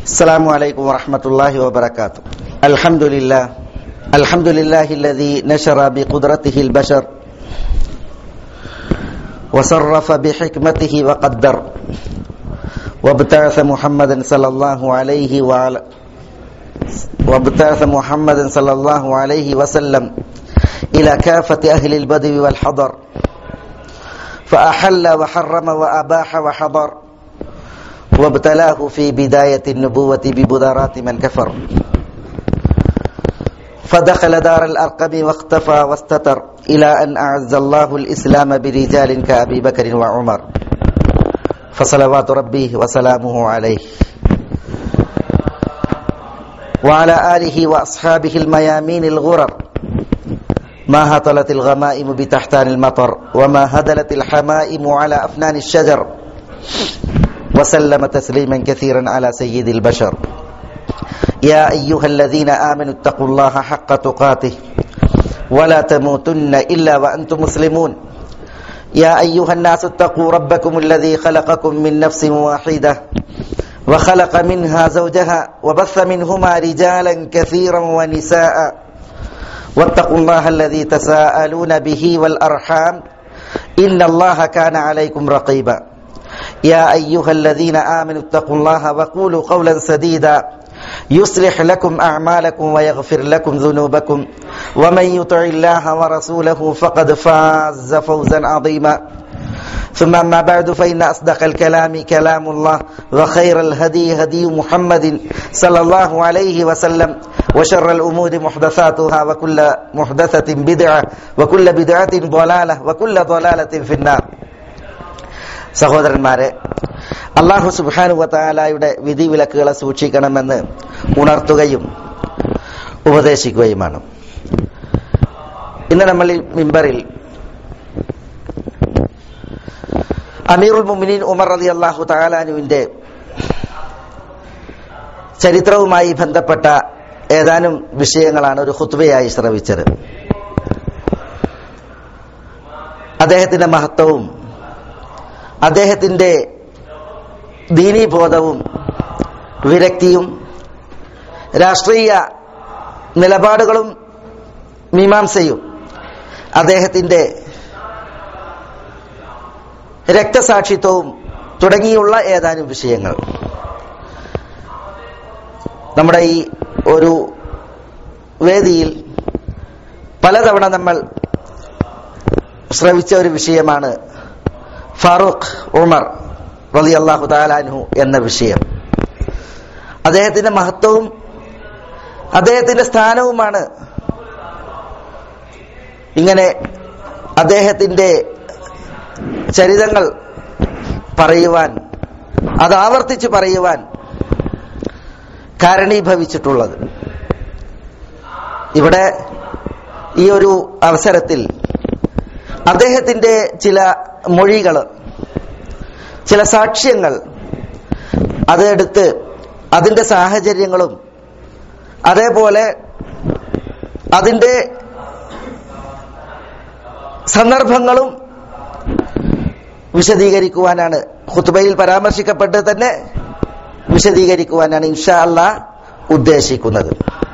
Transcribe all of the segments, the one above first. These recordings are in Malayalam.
السلام عليكم ورحمة الله وبركاته الحمد لله الحمد لله الذي نشر بقدرته البشر وصرف بحكمته وقدر وابتعث محمدا صلى الله عليه وعلى وابتعث محمدا صلى الله عليه وسلم إلى كافة أهل البدو والحضر فأحل وحرم وأباح وحضر وابتلاه في بداية النبوة ببدارات من كفر فدخل دار الأرقم واختفى واستتر إلى أن أعز الله الإسلام برجال كأبي بكر وعمر فصلوات ربي وسلامه عليه وعلى آله وأصحابه الميامين الغرر ما هطلت الغمائم بتحتان المطر وما هدلت الحمائم على أفنان الشجر وسلم تسليما كثيرا على سيد البشر يا أيها الذين آمنوا اتقوا الله حق تقاته ولا تموتن إلا وأنتم مسلمون يا أيها الناس اتقوا ربكم الذي خلقكم من نفس واحدة وخلق منها زوجها وبث منهما رجالا كثيرا ونساء واتقوا الله الذي تساءلون به والأرحام إن الله كان عليكم رقيبا يا أيها الذين آمنوا اتقوا الله وقولوا قولا سديدا يصلح لكم أعمالكم ويغفر لكم ذنوبكم ومن يطع الله ورسوله فقد فاز فوزا عظيما ثم أما بعد فإن أصدق الكلام كلام الله وخير الهدي هدي محمد صلى الله عليه وسلم وشر الأمور محدثاتها وكل محدثة بدعة وكل بدعة ضلالة وكل ضلالة في النار സഹോദരന്മാരെ അള്ളാഹു സുബാനുവത്താലായുടെ വിധിവിലക്കുകളെ സൂക്ഷിക്കണമെന്ന് ഉണർത്തുകയും ഉപദേശിക്കുകയുമാണ് ഇന്ന് നമ്മൾ ഈ മിമ്പറിൽ അമീറുൽ മുമിനീൻ ഉമർ അലി അള്ളാഹു താലാനുവിന്റെ ചരിത്രവുമായി ബന്ധപ്പെട്ട ഏതാനും വിഷയങ്ങളാണ് ഒരു ഹുത്ബയായി ശ്രവിച്ചത് അദ്ദേഹത്തിന്റെ മഹത്വവും അദ്ദേഹത്തിന്റെ ദീനീബോധവും വിരക്തിയും രാഷ്ട്രീയ നിലപാടുകളും മീമാംസയും അദ്ദേഹത്തിന്റെ രക്തസാക്ഷിത്വവും തുടങ്ങിയുള്ള ഏതാനും വിഷയങ്ങൾ നമ്മുടെ ഈ ഒരു വേദിയിൽ പലതവണ നമ്മൾ ശ്രവിച്ച ഒരു വിഷയമാണ് ഫാറൂഖ് ഉമർ റലി അള്ളാഹു താലാൻഹു എന്ന വിഷയം അദ്ദേഹത്തിന്റെ മഹത്വവും അദ്ദേഹത്തിന്റെ സ്ഥാനവുമാണ് ഇങ്ങനെ അദ്ദേഹത്തിന്റെ ചരിതങ്ങൾ പറയുവാൻ അത് ആവർത്തിച്ച് പറയുവാൻ കാരണീഭവിച്ചിട്ടുള്ളത് ഇവിടെ ഈ ഒരു അവസരത്തിൽ അദ്ദേഹത്തിന്റെ ചില മൊഴികൾ ചില സാക്ഷ്യങ്ങൾ അതെടുത്ത് അതിന്റെ സാഹചര്യങ്ങളും അതേപോലെ അതിന്റെ സന്ദർഭങ്ങളും വിശദീകരിക്കുവാനാണ് ഖുത്ബയിൽ പരാമർശിക്കപ്പെട്ട് തന്നെ വിശദീകരിക്കുവാനാണ് ഇൻഷാ അല്ലാ ഉദ്ദേശിക്കുന്നത്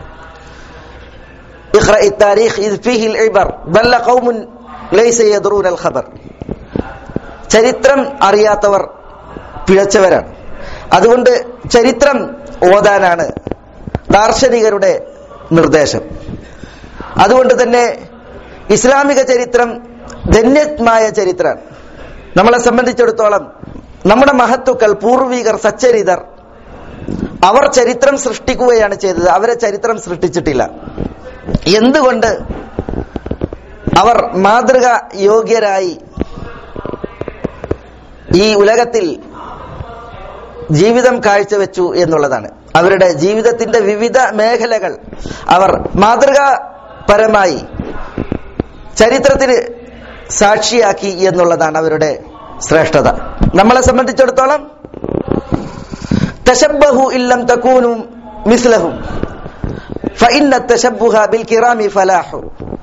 اقرأ التاريخ إذ فيه العبر بل قوم ليس يدرون الخبر ചരിത്രം അറിയാത്തവർ പിഴച്ചവരാണ് അതുകൊണ്ട് ചരിത്രം ഓതാനാണ് ദാർശനികരുടെ നിർദ്ദേശം അതുകൊണ്ട് തന്നെ ഇസ്ലാമിക ചരിത്രം ധന്യമായ ചരിത്രമാണ് നമ്മളെ സംബന്ധിച്ചിടത്തോളം നമ്മുടെ മഹത്തുക്കൾ പൂർവികർ സച്ചരിതർ അവർ ചരിത്രം സൃഷ്ടിക്കുകയാണ് ചെയ്തത് അവരെ ചരിത്രം സൃഷ്ടിച്ചിട്ടില്ല എന്തുകൊണ്ട് അവർ മാതൃക യോഗ്യരായി ഈ ഉലകത്തിൽ ജീവിതം കാഴ്ചവെച്ചു എന്നുള്ളതാണ് അവരുടെ ജീവിതത്തിന്റെ വിവിധ മേഖലകൾ അവർ മാതൃകാപരമായി ചരിത്രത്തിന് സാക്ഷിയാക്കി എന്നുള്ളതാണ് അവരുടെ ശ്രേഷ്ഠത നമ്മളെ സംബന്ധിച്ചിടത്തോളം തശബ്ബഹു ഇല്ലം തക്കൂനും മിസ്ലഹും ഫഇന്ന തശബ്ബുഹ ബിൽ കിറാമി ഫലാഹു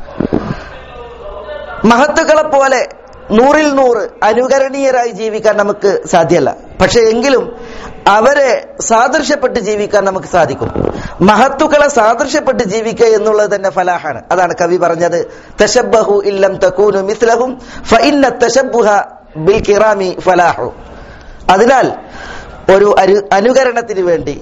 മഹത്തുക്കളെ പോലെ നൂറിൽ നൂറ് അനുകരണീയരായി ജീവിക്കാൻ നമുക്ക് സാധ്യമല്ല പക്ഷെ എങ്കിലും അവരെ സാദൃശ്യപ്പെട്ട് ജീവിക്കാൻ നമുക്ക് സാധിക്കും മഹത്തുക്കളെ സാദൃശ്യപ്പെട്ട് ജീവിക്കുക എന്നുള്ളത് തന്നെ ഫലാഹാണ് അതാണ് കവി പറഞ്ഞത് തശബ്ബഹു ഇല്ലം തകൂനു മിസ്ലഹും ഫഇന്ന തശബ്ബുഹ ബിൽ കിറാമി ഫലാഹു അതിനാൽ ഒരു അരു- അനുകരണത്തിന് വേണ്ടി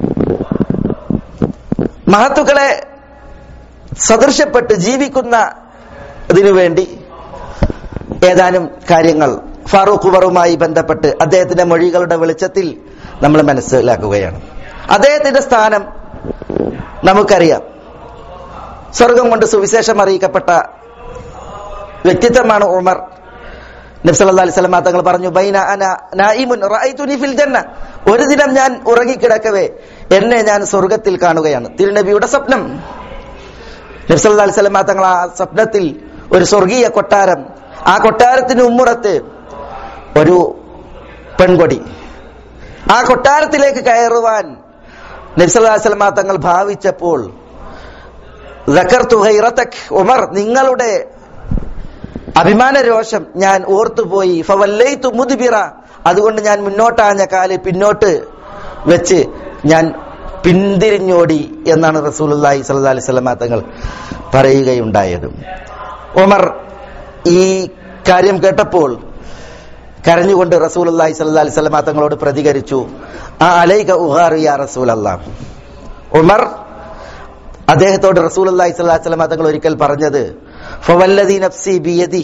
മഹത്തുക്കളെ സദൃശ്യപ്പെട്ട് ജീവിക്കുന്ന ഇതിനു വേണ്ടി ഏതാനും കാര്യങ്ങൾ ഫാറൂഖ് ഉമറുമായി ബന്ധപ്പെട്ട് അദ്ദേഹത്തിന്റെ മൊഴികളുടെ വെളിച്ചത്തിൽ നമ്മൾ മനസ്സിലാക്കുകയാണ് അദ്ദേഹത്തിന്റെ സ്ഥാനം നമുക്കറിയാം സ്വർഗം കൊണ്ട് സുവിശേഷം അറിയിക്കപ്പെട്ട വ്യക്തിത്വമാണ് ഉമർ നബ്സല്ലാ അലൈഹി സ്വലമ തങ്ങൾ പറഞ്ഞു ബൈന അന നായിമുൻ റഅയ്തുനി ഫിൽ ജന്ന ഒരു ദിനം ഞാൻ ഉറങ്ങിക്കിടക്കവേ എന്നെ ഞാൻ സ്വർഗത്തിൽ കാണുകയാണ് തിരുനബിയുടെ സ്വപ്നം നബ്സല്ലാ അലൈഹി സ്വലമ തങ്ങൾ ആ സ്വപ്നത്തിൽ ഒരു സ്വർഗീയ കൊട്ടാരം ആ കൊട്ടാരത്തിന് ഉമ്മുറത്ത് ഒരു പെൺകൊടി ആ കൊട്ടാരത്തിലേക്ക് കയറുവാൻ നബ്സല്ലാ അലൈഹി സ്വലമ തങ്ങൾ ഭാവിച്ചപ്പോൾ ദക്കർതു ഖൈറതക് ഉമർ നിങ്ങളുടെ അഭിമാന രോഷം ഞാൻ ഓർത്തുപോയി ഫവല്ലൈതു മുദ്ബിറ അതുകൊണ്ട് ഞാൻ മുന്നോട്ടാഞ്ഞ കാല് പിന്നോട്ട് വെച്ച് ഞാൻ പിന്തിരിഞ്ഞോടി എന്നാണ് റസൂലുള്ളാഹി സ്വല്ലല്ലാഹി അലൈഹി വസല്ലമ തങ്ങൾ പറയുകയുണ്ടായത് ഉമർ ഈ കാര്യം കേട്ടപ്പോൾ കരഞ്ഞുകൊണ്ട് റസൂലുള്ളാഹി സ്വല്ലല്ലാഹി അലൈഹി വസല്ലമ തങ്ങളോട് പ്രതികരിച്ചു ആ അലൈക ഉഹാറു യാ റസൂലല്ലാഹ് ഉമർ അദ്ദേഹത്തോട് റസൂലുള്ളാഹി സ്വല്ലല്ലാഹി അലൈഹി വസല്ലമ തങ്ങൾ ഒരിക്കൽ പറഞ്ഞത് ഫവല്ലദി നഫ്സി ബിയദി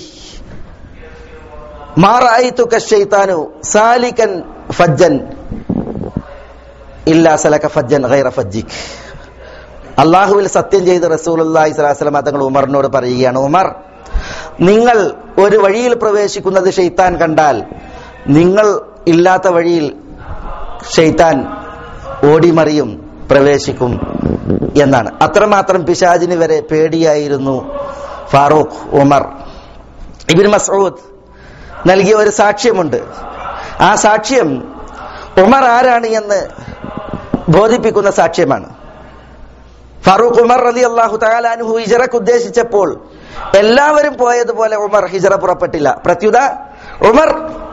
മാ റഅയ്തുക ശൈത്താനു സാലികൻ ഫജ്ജൻ ഇല്ലാ സലക ഫജ്ജൻ ഗൈറ ഫജ്ജിക് അള്ളാഹുവിൽ സത്യം ചെയ്ത് റസൂലുള്ളാഹി സ്വല്ലല്ലാഹി അലൈഹി വസല്ലമ തങ്ങൾ ഉമറിനോട് പറയുകയാണ് ഉമർ നിങ്ങൾ ഒരു വഴിയിൽ പ്രവേശിക്കുന്നത് ഷെയ്ത്താൻ കണ്ടാൽ നിങ്ങൾ ഇല്ലാത്ത വഴിയിൽ ഷെയ്ത്താൻ ഓടിമറിയും പ്രവേശിക്കും എന്നാണ് അത്രമാത്രം പിശാജിന് വരെ പേടിയായിരുന്നു ഫാറൂഖ് ഉമർ ഇബിൻ മസൂദ് നൽകിയ ഒരു സാക്ഷ്യമുണ്ട് ആ സാക്ഷ്യം ഉമർ ആരാണ് എന്ന് ബോധിപ്പിക്കുന്ന സാക്ഷ്യമാണ് ഫാറൂഖ് ഉമർ റലി അള്ളാഹു തലാനുഹു ഹിജറക്ക് ഉദ്ദേശിച്ചപ്പോൾ എല്ലാവരും പോയതുപോലെ ഉമർ ഹിജറ പുറപ്പെട്ടില്ല പ്രത്യുത ഉമർ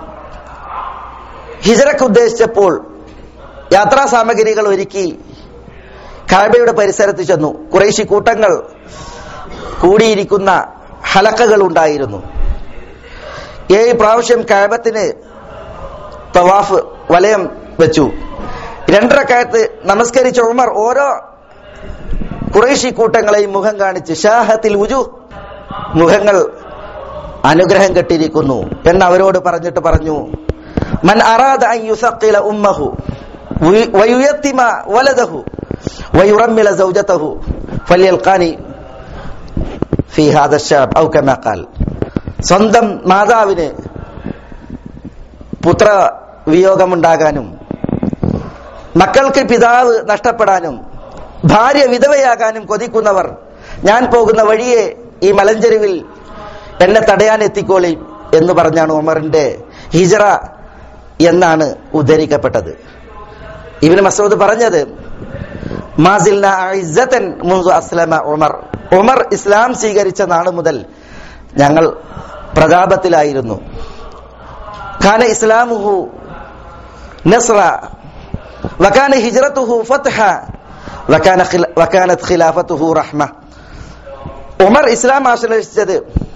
ഹിജറക്ക് ഉദ്ദേശിച്ചപ്പോൾ യാത്രാ സാമഗ്രികൾ ഒരുക്കി കാബയുടെ പരിസരത്ത് ചെന്നു കുറേശി കൂട്ടങ്ങൾ കൂടിയിരിക്കുന്ന ഹലക്കകൾ ഉണ്ടായിരുന്നു ഏഴ് പ്രാവശ്യം കാബത്തിന് തവാഫ് വലയം വെച്ചു രണ്ടരക്കാലത്ത് നമസ്കരിച്ച ഉമർ ഓരോ കുറേശി കൂട്ടങ്ങളെയും മുഖം കാണിച്ച് ഷാഹത്തിൽ ഉജു മുഖങ്ങൾ അനുഗ്രഹം കെട്ടിരിക്കുന്നു എന്ന് അവരോട് പറഞ്ഞിട്ട് പറഞ്ഞു മൻ അറാദ അൻ യുസഖില ഉമ്മഹു വയുയത്തിമ വലദഹു വയുറമ്മില സൗജതഹു ഫല്യൽഖാനി ഫി ഹാദ ഷാബ് ഔ കമാ ഖാൽ സ്വന്തം മാതാവിന് പുത്ര വിയോഗമുണ്ടാകാനും മക്കൾക്ക് പിതാവ് നഷ്ടപ്പെടാനും ഭാര്യ വിധവയാകാനും കൊതിക്കുന്നവർ ഞാൻ പോകുന്ന വഴിയെ ഈ മലഞ്ചെരുവിൽ എന്നെ തടയാൻ എത്തിക്കോളി എന്ന് പറഞ്ഞാണ് ഉമറിന്റെ ഹിജറ എന്നാണ് ഉദ്ധരിക്കപ്പെട്ടത് ഇബിന് മസൂദ് പറഞ്ഞത് മാസിൽന അഇസ്സതൻ മുൻസു അസ്ലമ ഉമർ ഉമർ ഇസ്ലാം സ്വീകരിച്ച നാള് മുതൽ ഞങ്ങൾ പ്രതാപത്തിലായിരുന്നു ഖാന ഇസ്ലാമുഹു നസ്ര വകാന ഹിജ്റത്തുഹു ഫത്ഹ വകാന ഖില- വകാനത് ഖിലാഫത്തുഹു റഹ്മ ഉമർ ഇസ്ലാം ആശ്രയിച്ചത്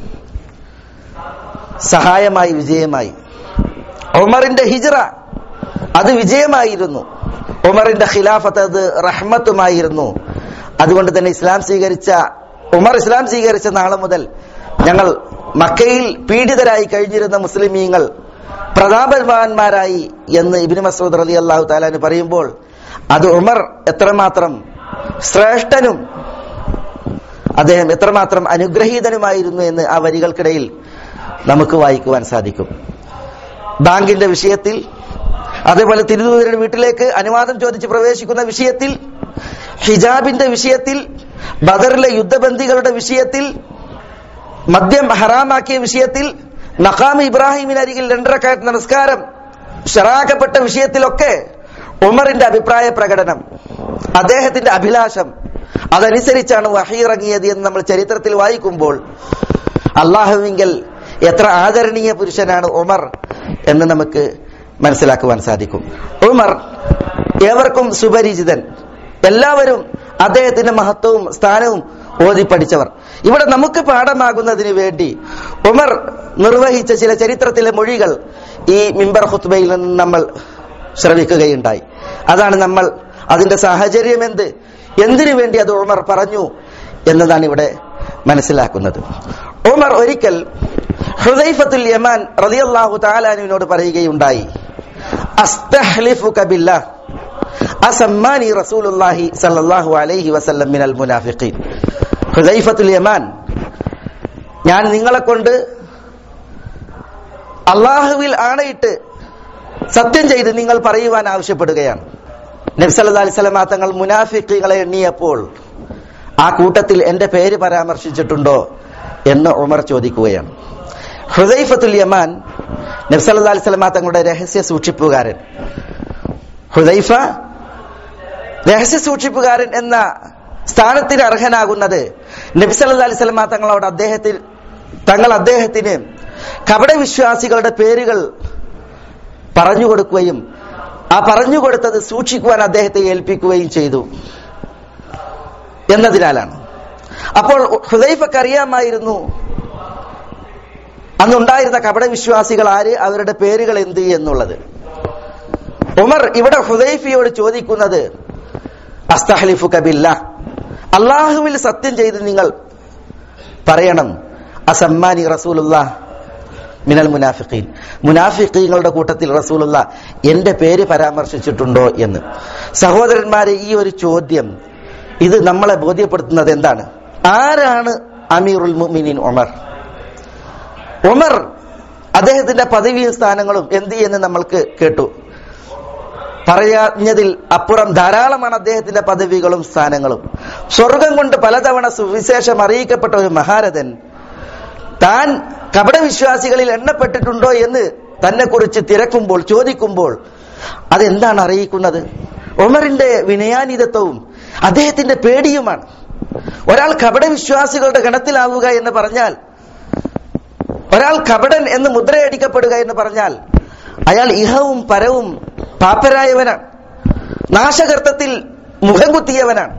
സഹായമായി വിജയമായി ഉമറിന്റെ ഹിജ്റ അത് വിജയമായിരുന്നു ഉമറിന്റെ ഖിലാഫത്ത് അത് റഹ്മത്തുമായിരുന്നു അതുകൊണ്ട് തന്നെ ഇസ്ലാം സ്വീകരിച്ച ഉമർ ഇസ്ലാം സ്വീകരിച്ച നാളെ മുതൽ ഞങ്ങൾ മക്കയിൽ പീഡിതരായി കഴിഞ്ഞിരുന്ന മുസ്ലിമീങ്ങൾ പ്രതാപവാന്മാരായി എന്ന് ഇബിന് മസൂദ് റലി അള്ളാഹു താലാന് പറയുമ്പോൾ അത് ഉമർ എത്രമാത്രം ശ്രേഷ്ഠനും അദ്ദേഹം എത്രമാത്രം അനുഗ്രഹീതനുമായിരുന്നു എന്ന് ആ വരികൾക്കിടയിൽ നമുക്ക് വായിക്കുവാൻ സാധിക്കും ബാങ്കിന്റെ വിഷയത്തിൽ അതേപോലെ തിരുവനന്തപുരം വീട്ടിലേക്ക് അനുവാദം ചോദിച്ച് പ്രവേശിക്കുന്ന വിഷയത്തിൽ ഹിജാബിന്റെ വിഷയത്തിൽ ബദറിലെ യുദ്ധബന്ദികളുടെ വിഷയത്തിൽ മദ്യം ഹറാമാക്കിയ വിഷയത്തിൽ മഖാം ഇബ്രാഹിമിനരികിൽ രണ്ടരക്കാലത്ത് നമസ്കാരം ഷറാക്കപ്പെട്ട വിഷയത്തിലൊക്കെ ഉമറിന്റെ അഭിപ്രായ പ്രകടനം അദ്ദേഹത്തിന്റെ അഭിലാഷം അതനുസരിച്ചാണ് വഹി ഇറങ്ങിയത് എന്ന് നമ്മൾ ചരിത്രത്തിൽ വായിക്കുമ്പോൾ അള്ളാഹുവിങ്കൽ എത്ര ആദരണീയ പുരുഷനാണ് ഉമർ എന്ന് നമുക്ക് മനസ്സിലാക്കുവാൻ സാധിക്കും ഉമർ ഏവർക്കും സുപരിചിതൻ എല്ലാവരും അദ്ദേഹത്തിന്റെ മഹത്വവും സ്ഥാനവും ഓതി പഠിച്ചവർ ഇവിടെ നമുക്ക് പാഠമാകുന്നതിന് വേണ്ടി ഉമർ നിർവഹിച്ച ചില ചരിത്രത്തിലെ മൊഴികൾ ഈ മിമ്പർ ഹുത്ബയിൽ നിന്ന് നമ്മൾ ശ്രവിക്കുകയുണ്ടായി അതാണ് നമ്മൾ അതിന്റെ സാഹചര്യം എന്ത് എന്തിനു വേണ്ടി അത് ഉമർ പറഞ്ഞു എന്നതാണ് ഇവിടെ മനസ്സിലാക്കുന്നത് ഉമർ ഒരിക്കൽ ഹുദൈഫത്തുൽ യമാൻ റളിയല്ലാഹു തആലാനുവിനോട് പറയുകയുണ്ടായി അസ്തഹ്ലിഫുക ബില്ലാഹ് അസമ്മാനി റസൂലുള്ളാഹി സല്ലല്ലാഹു അലൈഹി വസല്ലം മിനൽ മുനാഫിഖീൻ ഹുദൈഫത്തുൽ യമാൻ ഞാൻ നിങ്ങളെ കൊണ്ട് അള്ളാഹുവിൽ ആണയിട്ട് സത്യം ചെയ്ത് നിങ്ങൾ പറയുവാൻ ആവശ്യപ്പെടുകയാണ് നബ്സല്ലാ അലിസ്ലാം തങ്ങൾ മുനാഫിക്കുകളെ എണ്ണിയപ്പോൾ ആ കൂട്ടത്തിൽ എന്റെ പേര് പരാമർശിച്ചിട്ടുണ്ടോ എന്ന് ഉമർ ചോദിക്കുകയാണ് ഹുദൈഫത്തുൽ യമാൻ നബ്സല്ലാ അലിസ്ലാം തങ്ങളുടെ രഹസ്യ സൂക്ഷിപ്പുകാരൻ ഹുദൈഫ രഹസ്യ സൂക്ഷിപ്പുകാരൻ എന്ന സ്ഥാനത്തിന് അർഹനാകുന്നത് നബ്സല്ലാ അലിസ്ലാം തങ്ങളോട് അദ്ദേഹത്തിൽ തങ്ങൾ അദ്ദേഹത്തിന് കപടവിശ്വാസികളുടെ പേരുകൾ പറഞ്ഞു കൊടുക്കുകയും ആ പറഞ്ഞു കൊടുത്തത് സൂക്ഷിക്കുവാൻ അദ്ദേഹത്തെ ഏൽപ്പിക്കുകയും ചെയ്തു എന്നതിനാലാണ് അപ്പോൾ ഹുദൈഫക്ക് അറിയാമായിരുന്നു അന്നുണ്ടായിരുന്ന കപടവിശ്വാസികൾ ആര് അവരുടെ പേരുകൾ എന്ത് എന്നുള്ളത് ഉമർ ഇവിടെ ഹുദൈഫിയോട് ചോദിക്കുന്നത് അസ്തഹലിഫു കബില്ല അള്ളാഹുവിൽ സത്യം ചെയ്ത് നിങ്ങൾ പറയണം അസമ്മാനി റസൂലുള്ള മിനൽ മുനാഫിഖീൻ മുനാഫിഖീങ്ങളുടെ കൂട്ടത്തിൽ റസൂലുള്ള എന്റെ പേര് പരാമർശിച്ചിട്ടുണ്ടോ എന്ന് സഹോദരന്മാരെ ഈ ഒരു ചോദ്യം ഇത് നമ്മളെ ബോധ്യപ്പെടുത്തുന്നത് എന്താണ് ആരാണ് അമീറുൽ മുഅ്മിനീൻ ഉമർ ഉമർ അദ്ദേഹത്തിന്റെ പദവിയും സ്ഥാനങ്ങളും എന്ത് എന്ന് നമ്മൾക്ക് കേട്ടു പറഞ്ഞതിൽ അപ്പുറം ധാരാളമാണ് അദ്ദേഹത്തിന്റെ പദവികളും സ്ഥാനങ്ങളും സ്വർഗം കൊണ്ട് പലതവണ സുവിശേഷം അറിയിക്കപ്പെട്ട ഒരു മഹാരഥൻ താൻ കപടവിശ്വാസികളിൽ എണ്ണപ്പെട്ടിട്ടുണ്ടോ എന്ന് തന്നെ കുറിച്ച് തിരക്കുമ്പോൾ ചോദിക്കുമ്പോൾ അതെന്താണ് അറിയിക്കുന്നത് ഉമറിന്റെ വിനയാനിതത്വവും അദ്ദേഹത്തിന്റെ പേടിയുമാണ് ഒരാൾ കപടവിശ്വാസികളുടെ ഗണത്തിലാവുക എന്ന് പറഞ്ഞാൽ ഒരാൾ കപടൻ എന്ന് മുദ്രയടിക്കപ്പെടുക എന്ന് പറഞ്ഞാൽ അയാൾ ഇഹവും പരവും പാപ്പരായവനാണ് നാശകർത്തത്തിൽ മുഖം കുത്തിയവനാണ്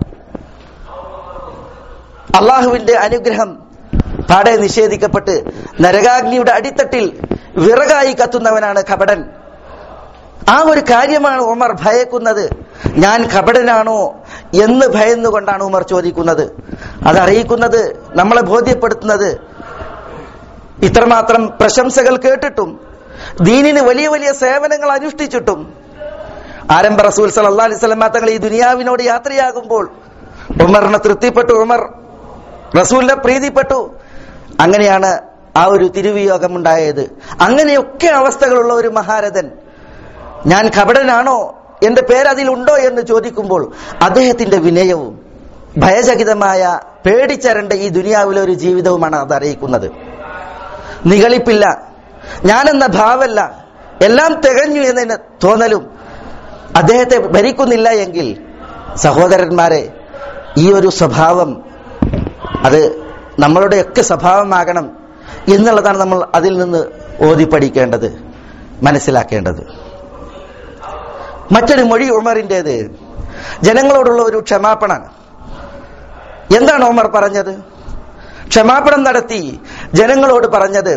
അള്ളാഹുവിന്റെ അനുഗ്രഹം പാടെ നിഷേധിക്കപ്പെട്ട് നരകാഗ്നിയുടെ അടിത്തട്ടിൽ വിറകായി കത്തുന്നവനാണ് കപടൻ ആ ഒരു കാര്യമാണ് ഉമർ ഭയക്കുന്നത് ഞാൻ കപടനാണോ എന്ന് ഭയന്നുകൊണ്ടാണ് ഉമർ ചോദിക്കുന്നത് അതറിയിക്കുന്നത് നമ്മളെ ബോധ്യപ്പെടുത്തുന്നത് ഇത്രമാത്രം പ്രശംസകൾ കേട്ടിട്ടും ദീനിന് വലിയ വലിയ സേവനങ്ങൾ അനുഷ്ഠിച്ചിട്ടും ആരംഭ റസൂൽ സല്ലാ അലൈഹി സ്വലമ തങ്ങൾ ഈ ദുനിയാവിനോട് യാത്രയാകുമ്പോൾ ഉമറിനെ തൃപ്തിപ്പെട്ടു ഉമർ റസൂലിനെ പ്രീതിപ്പെട്ടു അങ്ങനെയാണ് ആ ഒരു തിരുവിയോഗം ഉണ്ടായത് അങ്ങനെയൊക്കെ അവസ്ഥകളുള്ള ഒരു മഹാരഥൻ ഞാൻ കപടനാണോ എന്റെ പേരതിലുണ്ടോ എന്ന് ചോദിക്കുമ്പോൾ അദ്ദേഹത്തിന്റെ വിനയവും ഭയചകിതമായ പേടിച്ചരണ്ട ഈ ദുനിയാവിലെ ഒരു ജീവിതവുമാണ് അത് അറിയിക്കുന്നത് നികളിപ്പില്ല ഞാനെന്ന ഭാവല്ല എല്ലാം തികഞ്ഞു എന്നതിന് തോന്നലും അദ്ദേഹത്തെ ഭരിക്കുന്നില്ല എങ്കിൽ സഹോദരന്മാരെ ഈ ഒരു സ്വഭാവം അത് നമ്മളുടെയൊക്കെ സ്വഭാവമാകണം എന്നുള്ളതാണ് നമ്മൾ അതിൽ നിന്ന് ഓതി പഠിക്കേണ്ടത് മനസ്സിലാക്കേണ്ടത് മറ്റൊരു മൊഴി ഉമറിൻ്റെത് ജനങ്ങളോടുള്ള ഒരു ക്ഷമാപണാണ് എന്താണ് ഉമർ പറഞ്ഞത് ക്ഷമാപണം നടത്തി ജനങ്ങളോട് പറഞ്ഞത്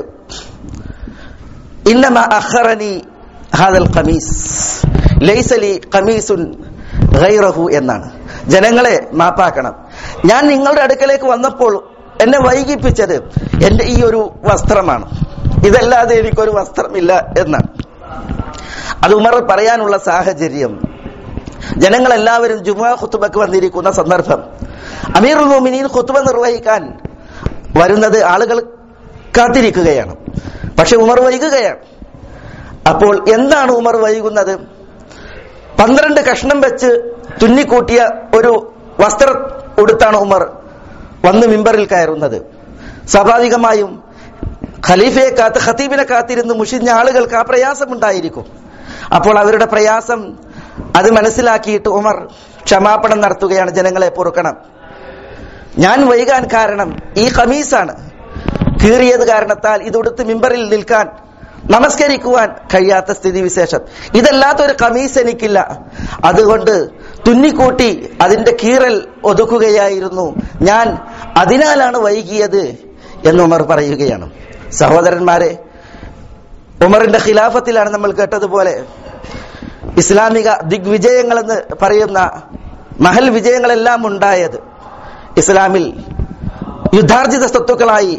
ഇന്നമ അഖറനി ഹാദൽ ഖമീസ് ലൈസലി ഖമീസുൻ ഗൈറഹു എന്നാണ് ജനങ്ങളെ മാപ്പാക്കണം ഞാൻ നിങ്ങളുടെ അടുക്കലേക്ക് വന്നപ്പോൾ എന്നെ വൈകിപ്പിച്ചത് എന്റെ ഈ ഒരു വസ്ത്രമാണ് ഇതല്ലാതെ എനിക്കൊരു വസ്ത്രമില്ല എന്നാണ് അത് ഉമർ പറയാനുള്ള സാഹചര്യം ജനങ്ങളെല്ലാവരും ജുമാ ഖുത്തുബക്ക് വന്നിരിക്കുന്ന സന്ദർഭം അമീറുൽ മോമിനീൻ ഖുത്തുബ നിർവഹിക്കാൻ വരുന്നത് ആളുകൾ കാത്തിരിക്കുകയാണ് പക്ഷെ ഉമർ വൈകുകയാണ് അപ്പോൾ എന്താണ് ഉമർ വൈകുന്നത് പന്ത്രണ്ട് കഷ്ണം വെച്ച് തുന്നിക്കൂട്ടിയ ഒരു വസ്ത്രം ഉടുത്താണ് ഉമർ വന്ന് മിമ്പറിൽ കയറുന്നത് സ്വാഭാവികമായും ഖലീഫയെ കാത്ത് ഖത്തീബിനെ കാത്തിരുന്ന് മുഷിഞ്ഞ ആളുകൾക്ക് ആ പ്രയാസമുണ്ടായിരിക്കും അപ്പോൾ അവരുടെ പ്രയാസം അത് മനസ്സിലാക്കിയിട്ട് ഉമർ ക്ഷമാപണം നടത്തുകയാണ് ജനങ്ങളെ പൊറുക്കണം ഞാൻ വൈകാൻ കാരണം ഈ ഖമീസാണ് കീറിയത് കാരണത്താൽ ഇതൊടുത്ത് മിമ്പറിൽ നിൽക്കാൻ നമസ്കരിക്കുവാൻ കഴിയാത്ത സ്ഥിതിവിശേഷം ഇതല്ലാത്തൊരു കമീസ് എനിക്കില്ല അതുകൊണ്ട് തുന്നിക്കൂട്ടി അതിന്റെ കീറൽ ഒതുക്കുകയായിരുന്നു ഞാൻ അതിനാലാണ് വൈകിയത് എന്ന് ഉമർ പറയുകയാണ് സഹോദരന്മാരെ ഉമറിന്റെ ഖിലാഫത്തിലാണ് നമ്മൾ കേട്ടതുപോലെ ഇസ്ലാമിക ദിഗ്വിജയങ്ങളെന്ന് പറയുന്ന മഹൽ വിജയങ്ങളെല്ലാം ഉണ്ടായത് ഇസ്ലാമിൽ യുദ്ധാർജിത സ്വത്തുക്കളായി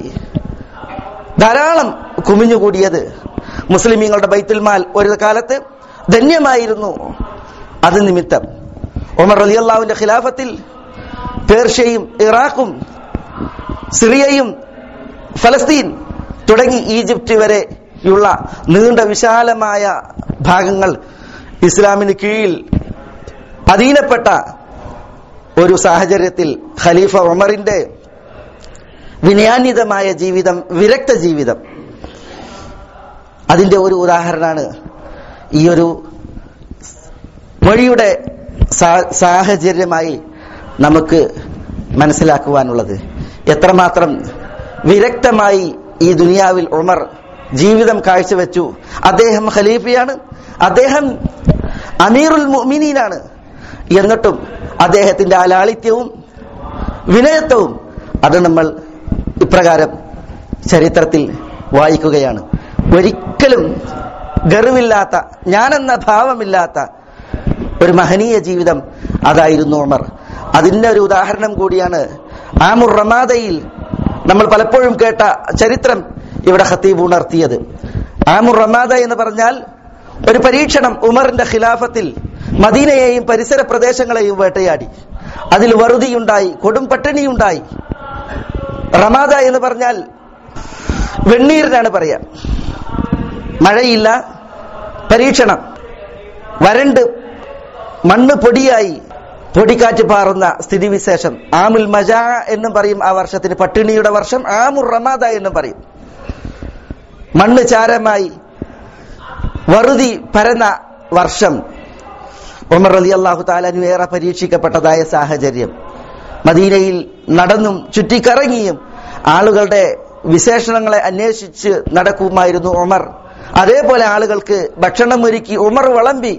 ധാരാളം കുമിഞ്ഞുകൂടിയത് മുസ്ലിമീങ്ങളുടെ ബൈത്തുൽമാൽ ഒരു കാലത്ത് ധന്യമായിരുന്നു അത് നിമിത്തം ഉമർ അലി അള്ളാഹുവിന്റെ ഖിലാഫത്തിൽ പേർഷ്യയും ഇറാഖും സിറിയയും ഫലസ്തീൻ തുടങ്ങി ഈജിപ്റ്റ് വരെയുള്ള നീണ്ട വിശാലമായ ഭാഗങ്ങൾ ഇസ്ലാമിന് കീഴിൽ അധീനപ്പെട്ട ഒരു സാഹചര്യത്തിൽ ഖലീഫ ഉമറിന്റെ വിനയാന്വിതമായ ജീവിതം വിരക്ത ജീവിതം അതിന്റെ ഒരു ഉദാഹരണമാണ് ഈ ഒരു മൊഴിയുടെ സാ- സാഹചര്യമായി നമുക്ക് മനസ്സിലാക്കുവാനുള്ളത് എത്രമാത്രം വിരക്തമായി ഈ ദുനിയാവിൽ ഉമർ ജീവിതം കാഴ്ചവെച്ചു അദ്ദേഹം ഖലീഫയാണ് അദ്ദേഹം അമീറുൽ മുഅ്മിനീനാണ് എന്നിട്ടും അദ്ദേഹത്തിന്റെ ആ ലാളിത്യവും വിനയത്വവും അത് നമ്മൾ ഇപ്രകാരം ചരിത്രത്തിൽ വായിക്കുകയാണ് ഒരിക്കലും ഗർവില്ലാത്ത ഞാനെന്ന ഭാവമില്ലാത്ത ഒരു മഹനീയ ജീവിതം അതായിരുന്നു ഉമർ അതിന്റെ ഒരു ഉദാഹരണം കൂടിയാണ് ആമുർ റമാദയിൽ നമ്മൾ പലപ്പോഴും കേട്ട ചരിത്രം ഇവിടെ ഹത്തീബ് ഉണർത്തിയത് ആമുർ റമാദ എന്ന് പറഞ്ഞാൽ ഒരു പരീക്ഷണം ഉമറിന്റെ ഖിലാഫത്തിൽ മദീനയെയും പരിസര പ്രദേശങ്ങളെയും വേട്ടയാടി അതിൽ വറുതിയുണ്ടായി കൊടും പട്ടിണിയുണ്ടായി റമാദ എന്ന് പറഞ്ഞാൽ വെണ്ണീരിനാണ് പറയാ മഴയില്ല പരീക്ഷണം വരണ്ട് മണ്ണ് പൊടിയായി പൊടിക്കാറ്റ് പാറുന്ന സ്ഥിതിവിശേഷം ആമുൽ മജാ എന്നും പറയും ആ വർഷത്തിന് പട്ടിണിയുടെ വർഷം ആമുർ റമാദ എന്നും പറയും മണ്ണ് ചാരമായി വറുതി പരന്ന വർഷം ഉമർ അലി അള്ളാഹു താലാനു ഏറെ പരീക്ഷിക്കപ്പെട്ടതായ സാഹചര്യം മദീനയിൽ നടന്നും ചുറ്റിക്കറങ്ങിയും ആളുകളുടെ വിശേഷണങ്ങളെ അന്വേഷിച്ച് നടക്കുമായിരുന്നു ഉമർ അതേപോലെ ആളുകൾക്ക് ഭക്ഷണം ഒരുക്കി ഉമർ വിളമ്പി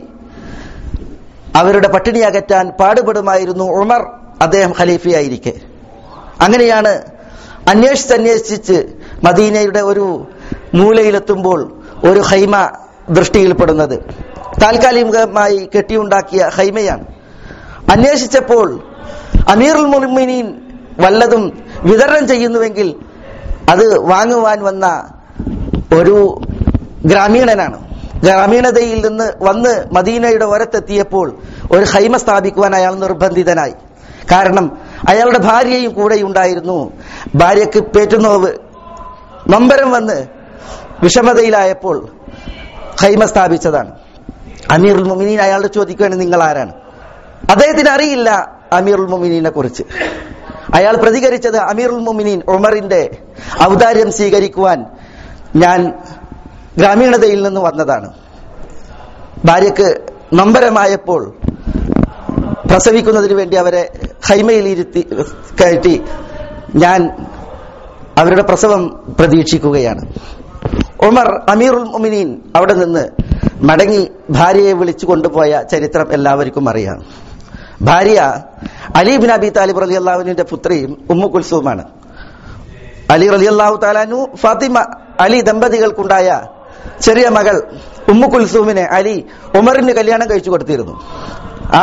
അവരുടെ പട്ടിണി അകറ്റാൻ പാടുപെടുമായിരുന്നു ഉമർ അദ്ദേഹം ഖലീഫയായിരിക്കെ അങ്ങനെയാണ് അന്വേഷിച്ച് അന്വേഷിച്ച് മദീനയുടെ ഒരു മൂലയിലെത്തുമ്പോൾ ഒരു ഹൈമ ദൃഷ്ടിയിൽപ്പെടുന്നത് താൽക്കാലികമായി കെട്ടിയുണ്ടാക്കിയ ഹൈമയാണ് അന്വേഷിച്ചപ്പോൾ അമീറുൽ മുഅ്മിനീൻ വല്ലതും വിതരണം ചെയ്യുന്നുവെങ്കിൽ അത് വാങ്ങുവാൻ വന്ന ഒരു ഗ്രാമീണനാണ് ഗ്രാമീണതയിൽ നിന്ന് വന്ന് മദീനയുടെ ഓരത്തെത്തിയപ്പോൾ ഒരു ഹൈമ സ്ഥാപിക്കുവാൻ അയാൾ നിർബന്ധിതനായി കാരണം അയാളുടെ ഭാര്യയും കൂടെ ഉണ്ടായിരുന്നു ഭാര്യക്ക് പേറ്റുനോവ് നൊമ്പരം വന്ന് വിഷമതയിലായപ്പോൾ ഹൈമ സ്ഥാപിച്ചതാണ് അമീറുൽ മുമിനീൻ അയാളോട് ചോദിക്കുകയാണ് നിങ്ങൾ ആരാണ് അദ്ദേഹത്തിന് അറിയില്ല അമീറുൽ മുമിനീനെ കുറിച്ച് അയാൾ പ്രതികരിച്ചത് അമീറുൽ മുമിനീൻ ഉമറിന്റെ ഔദാര്യം സ്വീകരിക്കുവാൻ ഞാൻ ഗ്രാമീണതയിൽ നിന്ന് വന്നതാണ് ഭാര്യക്ക് നൊമ്പരമായപ്പോൾ പ്രസവിക്കുന്നതിന് വേണ്ടി അവരെ ഹൈമയിൽ ഇരുത്തി കയറ്റി ഞാൻ അവരുടെ പ്രസവം പ്രതീക്ഷിക്കുകയാണ് ഉമർ അമീറുൽ മുമിനീൻ അവിടെ നിന്ന് മടങ്ങി ഭാര്യയെ വിളിച്ചു കൊണ്ടുപോയ ചരിത്രം എല്ലാവർക്കും അറിയാം ഭാര്യ അലി ബിൻ അബി താലിബ് റലി അള്ളാഹുവിന്റെ പുത്രിയും ഉമ്മു കുൽസൂമാണ് അലി റലി അള്ളാഹു താലാനു ഫാത്തിമ അലി ദമ്പതികൾക്കുണ്ടായ ചെറിയ മകൾ ഉമ്മു കുൽസൂമിനെ അലി ഉമറിന് കല്യാണം കഴിച്ചു കൊടുത്തിരുന്നു ആ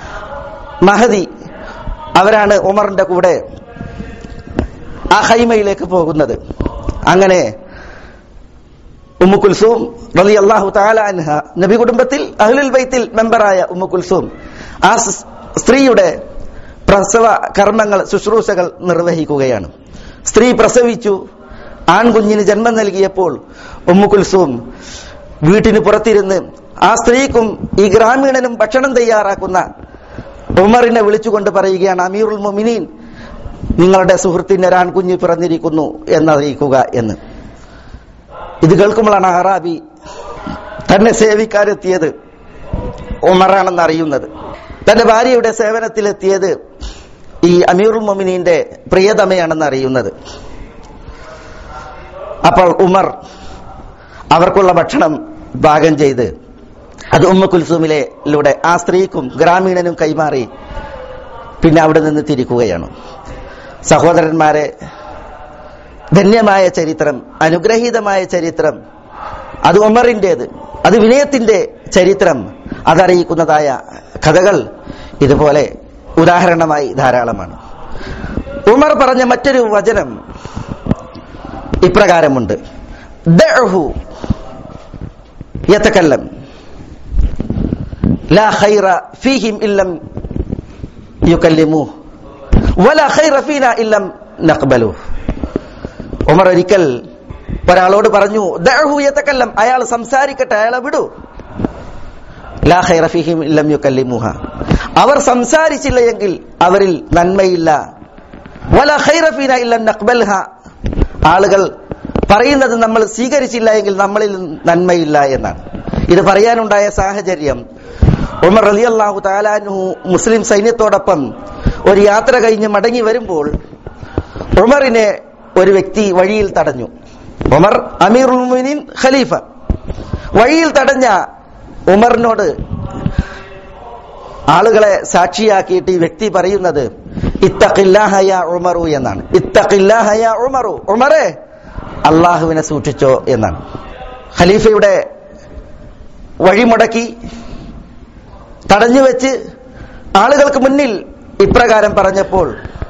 മഹദി അവരാണ് ഉമറിന്റെ കൂടെ ആ ഹൈമയിലേക്ക് പോകുന്നത് അങ്ങനെ ഉമ്മു കുൽസൂം റലി അള്ളാഹു താല അൻഹ നബി കുടുംബത്തിൽ അഹ്ലുൽ ബൈത്തിൽ മെമ്പറായ ഉമ്മു കുൽസൂം ആ സ് സ്ത്രീയുടെ പ്രസവ കർമ്മങ്ങൾ ശുശ്രൂഷകൾ നിർവഹിക്കുകയാണ് സ്ത്രീ പ്രസവിച്ചു ആൺകുഞ്ഞിന് ജന്മം നൽകിയപ്പോൾ ഉമ്മു കുൽസൂം വീട്ടിന് പുറത്തിരുന്ന് ആ സ്ത്രീക്കും ഈ ഗ്രാമീണനും ഭക്ഷണം തയ്യാറാക്കുന്ന ഉമറിനെ വിളിച്ചുകൊണ്ട് പറയുകയാണ് അമീറുൽ മൊമിനീൻ നിങ്ങളുടെ സുഹൃത്തിന് ഒരു ആൺകുഞ്ഞ് പിറന്നിരിക്കുന്നു എന്നറിയിക്കുക എന്ന് ഇത് കേൾക്കുമ്പോഴാണ് അറാബി തന്നെ സേവിക്കാനെത്തിയത് ഉമറാണെന്ന് അറിയുന്നത് തന്റെ ഭാര്യയുടെ സേവനത്തിലെത്തിയത് ഈ അമീറുൽ മൊമിനീന്റെ പ്രിയതമയാണെന്ന് അറിയുന്നത് അപ്പോൾ ഉമർ അവർക്കുള്ള ഭക്ഷണം പാകം ചെയ്ത് അത് ഉമ്മ കുൽസൂമിലൂടെ ആ സ്ത്രീക്കും ഗ്രാമീണനും കൈമാറി പിന്നെ അവിടെ നിന്ന് തിരിക്കുകയാണ് സഹോദരന്മാരെ ധന്യമായ ചരിത്രം അനുഗ്രഹീതമായ ചരിത്രം അത് ഉമറിൻ്റെത് അത് വിനയത്തിന്റെ ചരിത്രം അതറിയിക്കുന്നതായ കഥകൾ ഇതുപോലെ ഉദാഹരണമായി ധാരാളമാണ് ഉമർ പറഞ്ഞ മറ്റൊരു വചനം ഇപ്രകാരമുണ്ട് ദഅഹു യതകല്ലം ലാ ഖൈറ ഫീഹിം ഇല്ലം യുകല്ലിമു വലാ ഖൈറ ഫീന ഇല്ലം നഖ്ബലു ഉമർ ഒരിക്കൽ ഒരാളോട് പറഞ്ഞു ദഅഹു യതകല്ലം അയാൾ സംസാരിക്കട്ടെ അയാളെ വിടൂ ലാ ഖൈറ ഫീഹിം ഇല്ലം യുകല്ലിമുഹ അവർ സംസാരിച്ചില്ല എങ്കിൽ അവരിൽ നന്മയില്ല വല ഖൈറ ഫീന ഇല്ലം നഖ്ബൽഹ ആളുകൾ പറയുന്നത് നമ്മൾ സ്വീകരിച്ചില്ല എങ്കിൽ നമ്മളിൽ നന്മയില്ല എന്നാണ് ഇത് പറയാനുണ്ടായ സാഹചര്യം ഉമർ റളിയല്ലാഹു താലാൻഹു മുസ്ലിം സൈന്യത്തോടൊപ്പം ഒരു യാത്ര കഴിഞ്ഞ് മടങ്ങി വരുമ്പോൾ ഉമറിനെ ഒരു വ്യക്തി വഴിയിൽ തടഞ്ഞു ഉമർ അമീറുൽ മുഅ്മിനീൻ ഖലീഫ വഴിയിൽ തടഞ്ഞ ഉമറിനോട് ആളുകളെ സാക്ഷിയാക്കിയിട്ട് ഈ വ്യക്തി പറയുന്നത് ഇത്തഖില്ലാഹയ ഉമറു എന്നാണ് ഇത്തഖില്ലാഹയ ഉമറു ഉമറെ അള്ളാഹുവിനെ സൂക്ഷിച്ചോ എന്നാണ് ഖലീഫയുടെ വഴിമുടക്കി തടഞ്ഞു വെച്ച് ആളുകൾക്ക് മുന്നിൽ ഇപ്രകാരം പറഞ്ഞപ്പോൾ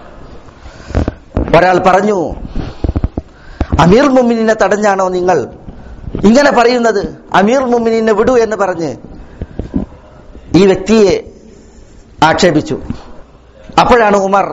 ഒരാൾ പറഞ്ഞു അമീർ മുമിനിനെ തടഞ്ഞാണോ നിങ്ങൾ ഇങ്ങനെ പറയുന്നത് അമീർ മുമിനിനെ വിടൂ എന്ന് പറഞ്ഞ് ഈ വ്യക്തിയെ ആക്ഷേപിച്ചു അപ്പോഴാണ് ഉമർ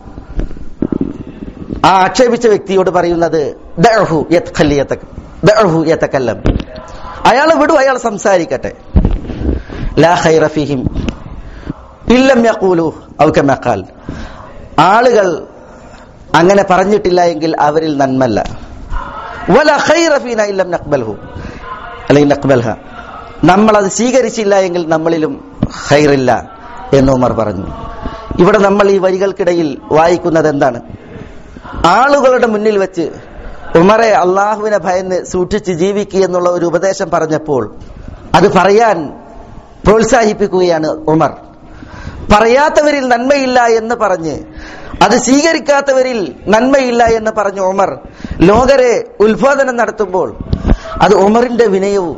ആ ആക്ഷേപിച്ച വ്യക്തിയോട് പറയുന്നത് ദഅഹു യത്ഖല്ലിയതക ദഅഹു യതകല്ലം അയാൾ വിടൂ അയാൾ സംസാരിക്കട്ടെ ലാ ഖൈറ ഫീഹിം ഇല്ലം യഖൂലു ഔ കമാ ഖാൽ ആളുകൾ അങ്ങനെ പറഞ്ഞിട്ടില്ല എങ്കിൽ അവരിൽ നന്മല്ല വല ഖൈറ ഫീന ഇല്ലം നഖ്ബൽഹു അല്ലെങ്കിൽ നഖ്ബൽഹ നമ്മൾ അത് സ്വീകരിച്ചില്ല എങ്കിൽ നമ്മളിലും ഖൈറില്ല എന്ന് ഉമർ പറഞ്ഞു ഇവിടെ നമ്മൾ ഈ വരികൾക്കിടയിൽ വായിക്കുന്നത് എന്താണ് ആളുകളുടെ മുന്നിൽ വെച്ച് ഉമറെ അള്ളാഹുവിനെ ഭയന്ന് സൂക്ഷിച്ച് ജീവിക്കുക എന്നുള്ള ഒരു ഉപദേശം പറഞ്ഞപ്പോൾ അത് പറയാൻ പ്രോത്സാഹിപ്പിക്കുകയാണ് ഉമർ പറയാത്തവരിൽ നന്മയില്ല എന്ന് പറഞ്ഞ് അത് സ്വീകരിക്കാത്തവരിൽ നന്മയില്ല എന്ന് പറഞ്ഞു ഉമർ ലോകരെ ഉത്ബോധനം നടത്തുമ്പോൾ അത് ഉമറിന്റെ വിനയവും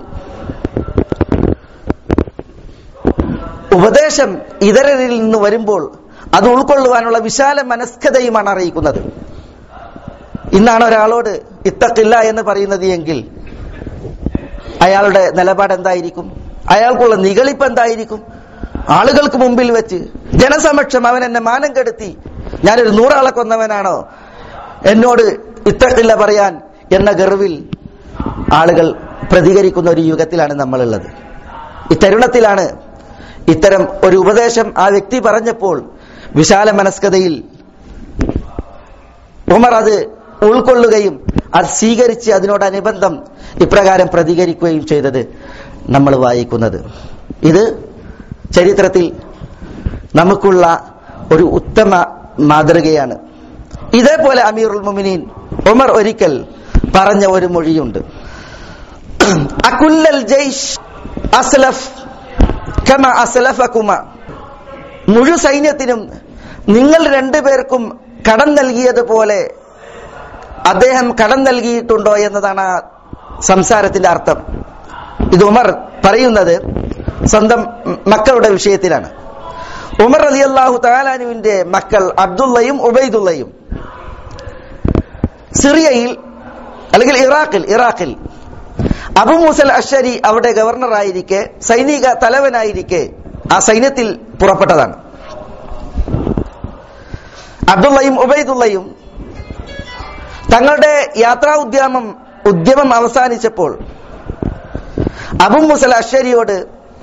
ഉപദേശം ഇതരരിൽ നിന്ന് വരുമ്പോൾ അത് ഉൾക്കൊള്ളുവാനുള്ള വിശാല മനസ്കതയുമാണ് അറിയിക്കുന്നത് ഇന്നാണ് ഒരാളോട് ഇത്തക്കില്ല എന്ന് പറയുന്നത് എങ്കിൽ അയാളുടെ നിലപാട് എന്തായിരിക്കും അയാൾക്കുള്ള നികളിപ്പ് എന്തായിരിക്കും ആളുകൾക്ക് മുമ്പിൽ വെച്ച് ജനസമക്ഷം അവൻ എന്നെ മാനം കെടുത്തി ഞാനൊരു നൂറാളെ കൊന്നവനാണോ എന്നോട് ഇത്തക്കില്ല പറയാൻ എന്ന ഗർവിൽ ആളുകൾ പ്രതികരിക്കുന്ന ഒരു യുഗത്തിലാണ് നമ്മളുള്ളത് ഇത്തരുണത്തിലാണ് ഇത്തരം ഒരു ഉപദേശം ആ വ്യക്തി പറഞ്ഞപ്പോൾ വിശാല മനസ്കതയിൽ ഉമർ അത് ഉൾക്കൊള്ളുകയും അത് സ്വീകരിച്ച് അതിനോടനുബന്ധം ഇപ്രകാരം പ്രതികരിക്കുകയും ചെയ്തത് നമ്മൾ വായിക്കുന്നത് ഇത് ചരിത്രത്തിൽ നമുക്കുള്ള ഒരു ഉത്തമ മാതൃകയാണ് ഇതേപോലെ അമീറുൽ മുമിനീൻ ഉമർ ഒരിക്കൽ പറഞ്ഞ ഒരു മൊഴിയുണ്ട് അകുല്ലൽ ജയ്ഷ് അസ്ലഫ് കമ അസ്ലഫകുമ മുഴു സൈന്യത്തിനും നിങ്ങൾ രണ്ടുപേർക്കും കടം നൽകിയതുപോലെ അദ്ദേഹം കടം നൽകിയിട്ടുണ്ടോ എന്നതാണ് ആ സംസാരത്തിന്റെ അർത്ഥം ഇത് ഉമർ പറയുന്നത് സ്വന്തം മക്കളുടെ വിഷയത്തിലാണ് ഉമർ അലി അള്ളാഹു താലാനുവിന്റെ മക്കൾ അബ്ദുള്ളയും ഉബൈദുള്ളയും സിറിയയിൽ അല്ലെങ്കിൽ ഇറാഖിൽ ഇറാഖിൽ അബു മൂസൽ അഷരി അവിടെ ഗവർണറായിരിക്കെ സൈനിക തലവനായിരിക്കെ ആ സൈന്യത്തിൽ പുറപ്പെട്ടതാണ് അബ്ദുള്ളയും ഉബൈദുള്ളയും തങ്ങളുടെ യാത്രാ ഉദ്യമം ഉദ്യമം അവസാനിച്ചപ്പോൾ അബു മുസൽ അഷരിയോട്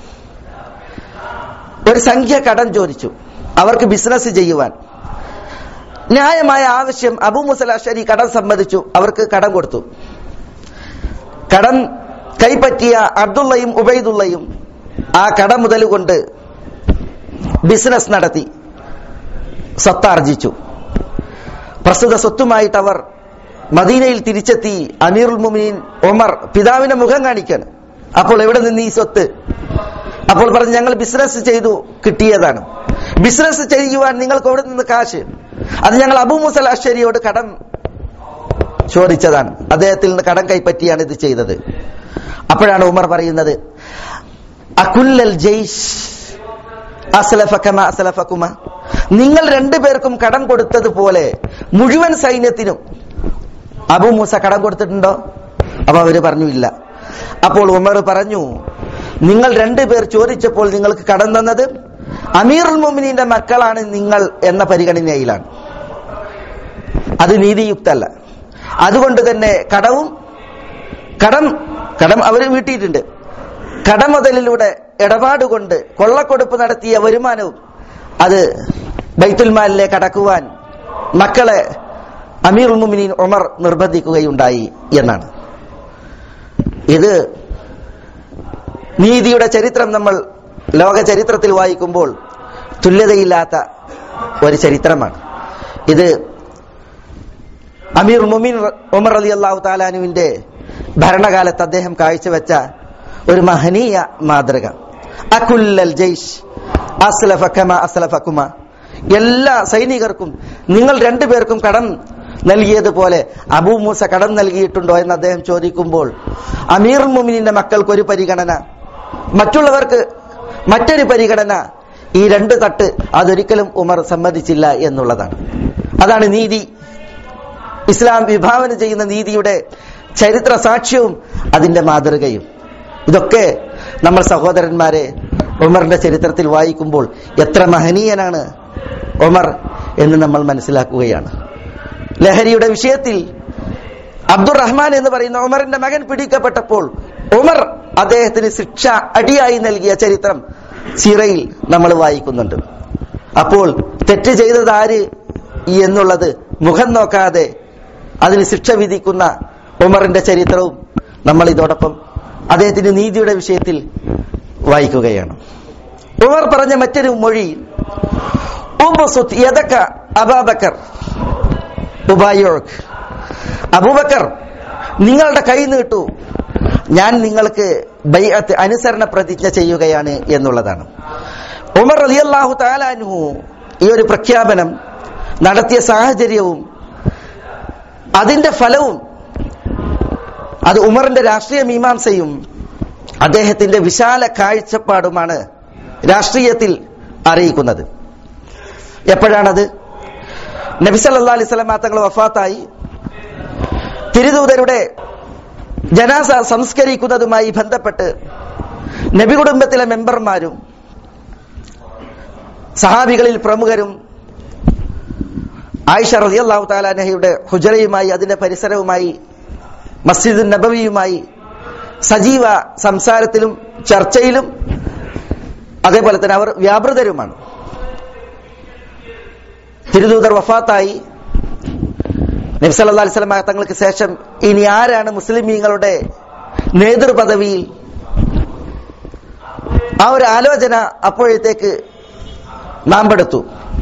ഒരു സംഖ്യ കടം ചോദിച്ചു അവർക്ക് ബിസിനസ് ചെയ്യുവാൻ ന്യായമായ ആവശ്യം അബു മുസൽ അഷരി കടം സമ്മതിച്ചു അവർക്ക് കടം കൊടുത്തു കടം കൈപ്പറ്റിയ അബ്ദുള്ളയും ഉബൈദുള്ളയും ആ കട മുതൽ കൊണ്ട് ബിസിനസ് നടത്തി സ്വത്താർജിച്ചു പ്രസ്തുത സ്വത്തുമായിട്ട് അവർ മദീനയിൽ തിരിച്ചെത്തി അമീറുൽ മുമിനീൻ ഒമർ പിതാവിന്റെ മുഖം കാണിക്കാണ് അപ്പോൾ എവിടെ നിന്ന് ഈ സ്വത്ത് അപ്പോൾ പറഞ്ഞു ഞങ്ങൾ ബിസിനസ് ചെയ്തു കിട്ടിയതാണ് ബിസിനസ് ചെയ്യുവാൻ നിങ്ങൾക്ക് എവിടെ നിന്ന് കാശ് അത് ഞങ്ങൾ അബൂ മുസൽ അശ്വരിയോട് കടം ചോദിച്ചതാണ് അദ്ദേഹത്തിൽ നിന്ന് കടം കൈപ്പറ്റിയാണ് ഇത് ചെയ്തത് അപ്പോഴാണ് ഉമർ പറയുന്നത് അകുല്ലൽ ജയ്ഷ് അസ്ലഫക്കമ അസ്ലഫക്കുമ നിങ്ങൾ രണ്ടുപേർക്കും കടം കൊടുത്തതുപോലെ മുഴുവൻ സൈന്യത്തിനും അബു മൂസ കടം കൊടുത്തിട്ടുണ്ടോ അപ്പൊ അവര് പറഞ്ഞു ഇല്ല അപ്പോൾ ഉമർ പറഞ്ഞു നിങ്ങൾ രണ്ടുപേർ ചോദിച്ചപ്പോൾ നിങ്ങൾക്ക് കടം തന്നത് അമീറുൽ മുമിനീന്റെ മക്കളാണ് നിങ്ങൾ എന്ന പരിഗണനയിലാണ് അത് നീതിയുക്തല്ല അതുകൊണ്ട് തന്നെ കടവും കടം കടം അവർ വീട്ടിയിട്ടുണ്ട് കടമുതലിലൂടെ ഇടപാട് കൊണ്ട് കൊള്ളക്കൊടുപ്പ് നടത്തിയ വരുമാനവും അത് ബൈത്തുൽമാലിലേക്ക് അടക്കുവാൻ മക്കളെ അമീർ മുമിനീൻ ഉമർ നിർബന്ധിക്കുകയുണ്ടായി എന്നാണ് ഇത് നീതിയുടെ ചരിത്രം നമ്മൾ ലോക ചരിത്രത്തിൽ വായിക്കുമ്പോൾ തുല്യതയില്ലാത്ത ഒരു ചരിത്രമാണ് ഇത് അമീർ മുമീൻ ഉമർ അലി അള്ളാഹു താലാനുവിന്റെ ഭരണകാലത്ത് അദ്ദേഹം കാഴ്ചവെച്ച ഒരു മഹനീയ മാതൃക അകുല്ലൽ ജയ്ഷ് അസ്ലഫ കമ അസ്ലഫക്കുമ എല്ലാ സൈനികർക്കും നിങ്ങൾ രണ്ടുപേർക്കും കടം നൽകിയതുപോലെ അബൂ മൂസ കടം നൽകിയിട്ടുണ്ടോ എന്ന് അദ്ദേഹം ചോദിക്കുമ്പോൾ അമീർ മുമിനിന്റെ മക്കൾക്ക് ഒരു പരിഗണന മറ്റുള്ളവർക്ക് മറ്റൊരു പരിഗണന ഈ രണ്ട് തട്ട് അതൊരിക്കലും ഉമർ സമ്മതിച്ചില്ല എന്നുള്ളതാണ് അതാണ് നീതി ഇസ്ലാം വിഭാവന ചെയ്യുന്ന നീതിയുടെ ചരിത്ര സാക്ഷ്യവും അതിന്റെ മാതൃകയും ഇതൊക്കെ നമ്മൾ സഹോദരന്മാരെ ഉമറിന്റെ ചരിത്രത്തിൽ വായിക്കുമ്പോൾ എത്ര മഹനീയനാണ് ഉമർ എന്ന് നമ്മൾ മനസ്സിലാക്കുകയാണ് ലഹരിയുടെ വിഷയത്തിൽ അബ്ദുറഹ്മാൻ എന്ന് പറയുന്ന ഉമറിന്റെ മകൻ പിടിക്കപ്പെട്ടപ്പോൾ ഉമർ അദ്ദേഹത്തിന് ശിക്ഷ അടിയായി നൽകിയ ചരിത്രം സിറയിൽ നമ്മൾ വായിക്കുന്നുണ്ട് അപ്പോൾ തെറ്റ് ചെയ്തത് ആര് എന്നുള്ളത് മുഖം നോക്കാതെ അതിന് ശിക്ഷ വിധിക്കുന്ന ഉമറിന്റെ ചരിത്രവും നമ്മൾ ഇതോടൊപ്പം അദ്ദേഹത്തിന്റെ നീതിയുടെ വിഷയത്തിൽ വായിക്കുകയാണ് ഉമർ പറഞ്ഞ മറ്റൊരു മൊഴി ഉബസുത്ത് യദക അബാബക്കർ ഉബായോക്ക് അബൂബക്കർ നിങ്ങളുടെ കൈ നീട്ടു ഞാൻ നിങ്ങൾക്ക് ബൈഅത്ത് അനുസരണ പ്രതിജ്ഞ ചെയ്യുകയാണ് എന്നുള്ളതാണ് ഉമർ അലിയല്ലാഹു താലാനുഹു ഈ ഒരു പ്രഖ്യാപനം നടത്തിയ സാഹചര്യവും അതിന്റെ ഫലവും അത് ഉമറിന്റെ രാഷ്ട്രീയ മീമാംസയും അദ്ദേഹത്തിന്റെ വിശാല കാഴ്ചപ്പാടുമാണ് രാഷ്ട്രീയത്തിൽ അറിയിക്കുന്നത് എപ്പോഴാണത് നബിസല്ലാ അലൈഹി സ്വലം തങ്ങൾ വഫാത്തായി തിരുദൂതരുടെ ജനാസ സംസ്കരിക്കുന്നതുമായി ബന്ധപ്പെട്ട് നബി കുടുംബത്തിലെ മെമ്പർമാരും സഹാബികളിൽ പ്രമുഖരും ആയിഷ റളിയല്ലാഹു താലാനഹയുടെ ഹുജറയുമായി അതിന്റെ പരിസരവുമായി മസ്ജിദ് നബവിയുമായി സജീവ സംസാരത്തിലും ചർച്ചയിലും അതേപോലെ തന്നെ അവർ വ്യാപൃതരുമാണ് തിരുദൂതർ വഫാത്തായി നബ്സല്ലാ അലിസ്ലാം തങ്ങൾക്ക് ശേഷം ഇനി ആരാണ് മുസ്ലിമീങ്ങളുടെ നേതൃപദവിയിൽ ആ ഒരു ആലോചന അപ്പോഴത്തേക്ക് നാം പെടുത്തു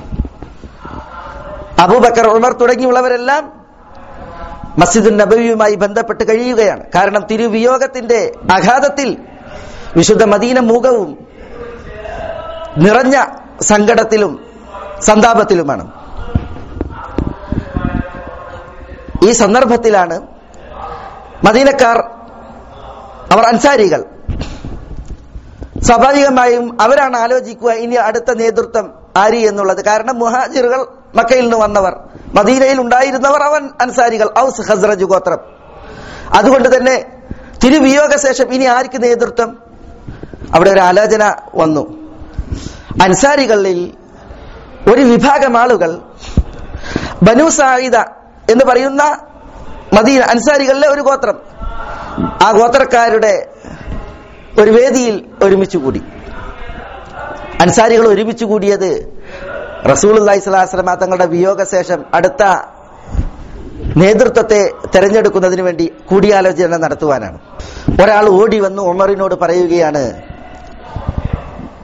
അബൂബക്കർ ഉമർ തുടങ്ങിയുള്ളവരെല്ലാം മസ്ജിദുൽ നബവിയുമായി ബന്ധപ്പെട്ട് കഴിയുകയാണ് കാരണം തിരുവിയോഗത്തിന്റെ ആഘാതത്തിൽ വിശുദ്ധ മദീന മൂകവും നിറഞ്ഞ സങ്കടത്തിലും സന്താപത്തിലുമാണ് ഈ സന്ദർഭത്തിലാണ് മദീനക്കാർ അവർ അൻസാരികൾ സ്വാഭാവികമായും അവരാണ് ആലോചിക്കുക ഇനി അടുത്ത നേതൃത്വം ആര് എന്നുള്ളത് കാരണം മുഹാജിറുകൾ മക്കയിൽ നിന്ന് വന്നവർ മദീനയിൽ ഉണ്ടായിരുന്നവർ അവൻ അൻസാരികൾ ഔസ് ഹസ്രജ് ഗോത്രം അതുകൊണ്ട് തന്നെ തിരുവിയോഗ ശേഷം ഇനി ആർക്ക് നേതൃത്വം അവിടെ ഒരു ആലോചന വന്നു അൻസാരികളിൽ ഒരു വിഭാഗം ആളുകൾ ബനു സായിദ എന്ന് പറയുന്ന മദീന അൻസാരികളിലെ ഒരു ഗോത്രം ആ ഗോത്രക്കാരുടെ ഒരു വേദിയിൽ ഒരുമിച്ച് കൂടി അൻസാരികൾ ഒരുമിച്ച് കൂടിയത് റസൂൽ അള്ളാഹിസ്ലാസ്ലമ തങ്ങളുടെ വിയോഗശേഷം അടുത്ത നേതൃത്വത്തെ തെരഞ്ഞെടുക്കുന്നതിന് വേണ്ടി കൂടിയാലോചന നടത്തുവാനാണ് ഒരാൾ ഓടി വന്ന് ഉമറിനോട് പറയുകയാണ്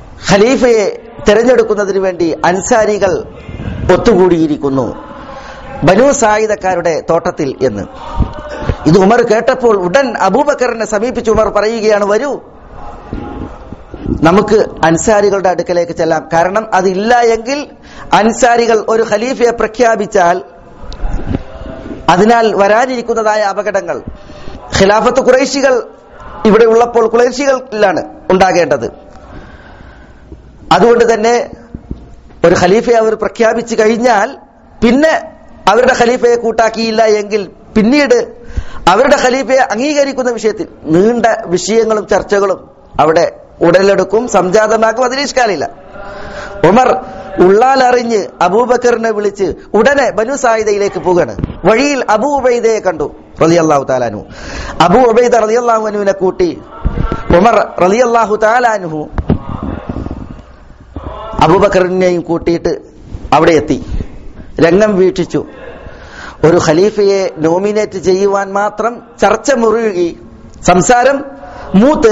ഖലീഫയെ തെരഞ്ഞെടുക്കുന്നതിന് വേണ്ടി അൻസാരികൾ ഒത്തുകൂടിയിരിക്കുന്നു ബനു സായുധക്കാരുടെ തോട്ടത്തിൽ എന്ന് ഇത് ഉമർ കേട്ടപ്പോൾ ഉടൻ അബൂബക്കറിനെ സമീപിച്ച് ഉമർ പറയുകയാണ് വരൂ നമുക്ക് അൻസാരികളുടെ അടുക്കലേക്ക് ചെല്ലാം കാരണം അതില്ല എങ്കിൽ അൻസാരികൾ ഒരു ഖലീഫയെ പ്രഖ്യാപിച്ചാൽ അതിനാൽ വരാനിരിക്കുന്നതായ അപകടങ്ങൾ ഖിലാഫത്ത് കുറേശികൾ ഇവിടെ ഉള്ളപ്പോൾ കുറേശികളിലാണ് ഉണ്ടാകേണ്ടത് അതുകൊണ്ട് തന്നെ ഒരു ഖലീഫയെ അവർ പ്രഖ്യാപിച്ചു കഴിഞ്ഞാൽ പിന്നെ അവരുടെ ഖലീഫയെ കൂട്ടാക്കിയില്ല എങ്കിൽ പിന്നീട് അവരുടെ ഖലീഫയെ അംഗീകരിക്കുന്ന വിഷയത്തിൽ നീണ്ട വിഷയങ്ങളും ചർച്ചകളും അവിടെ ഉടലെടുക്കും സംജാതമാക്കും അതിന് ഇഷ്കാലില്ല ഉമർ ഉള്ളാലറിഞ്ഞ് അബൂബക്കറിനെ വിളിച്ച് ഉടനെ ബനു സായിദയിലേക്ക് പോവുകയാണ് വഴിയിൽ അബൂ ഉബൈദയെ കണ്ടു റളിയല്ലാഹു താലാനു അബൂ ഉബൈദ റളിയല്ലാഹു അനുവിനെ കൂട്ടി ഉമർ റളിയല്ലാഹു താലാനുഹു അബൂബക്കറിനെയും കൂട്ടിയിട്ട് അവിടെ എത്തി രംഗം വീക്ഷിച്ചു ഒരു ഖലീഫയെ നോമിനേറ്റ് ചെയ്യുവാൻ മാത്രം ചർച്ച മുറുകി സംസാരം മൂത്ത്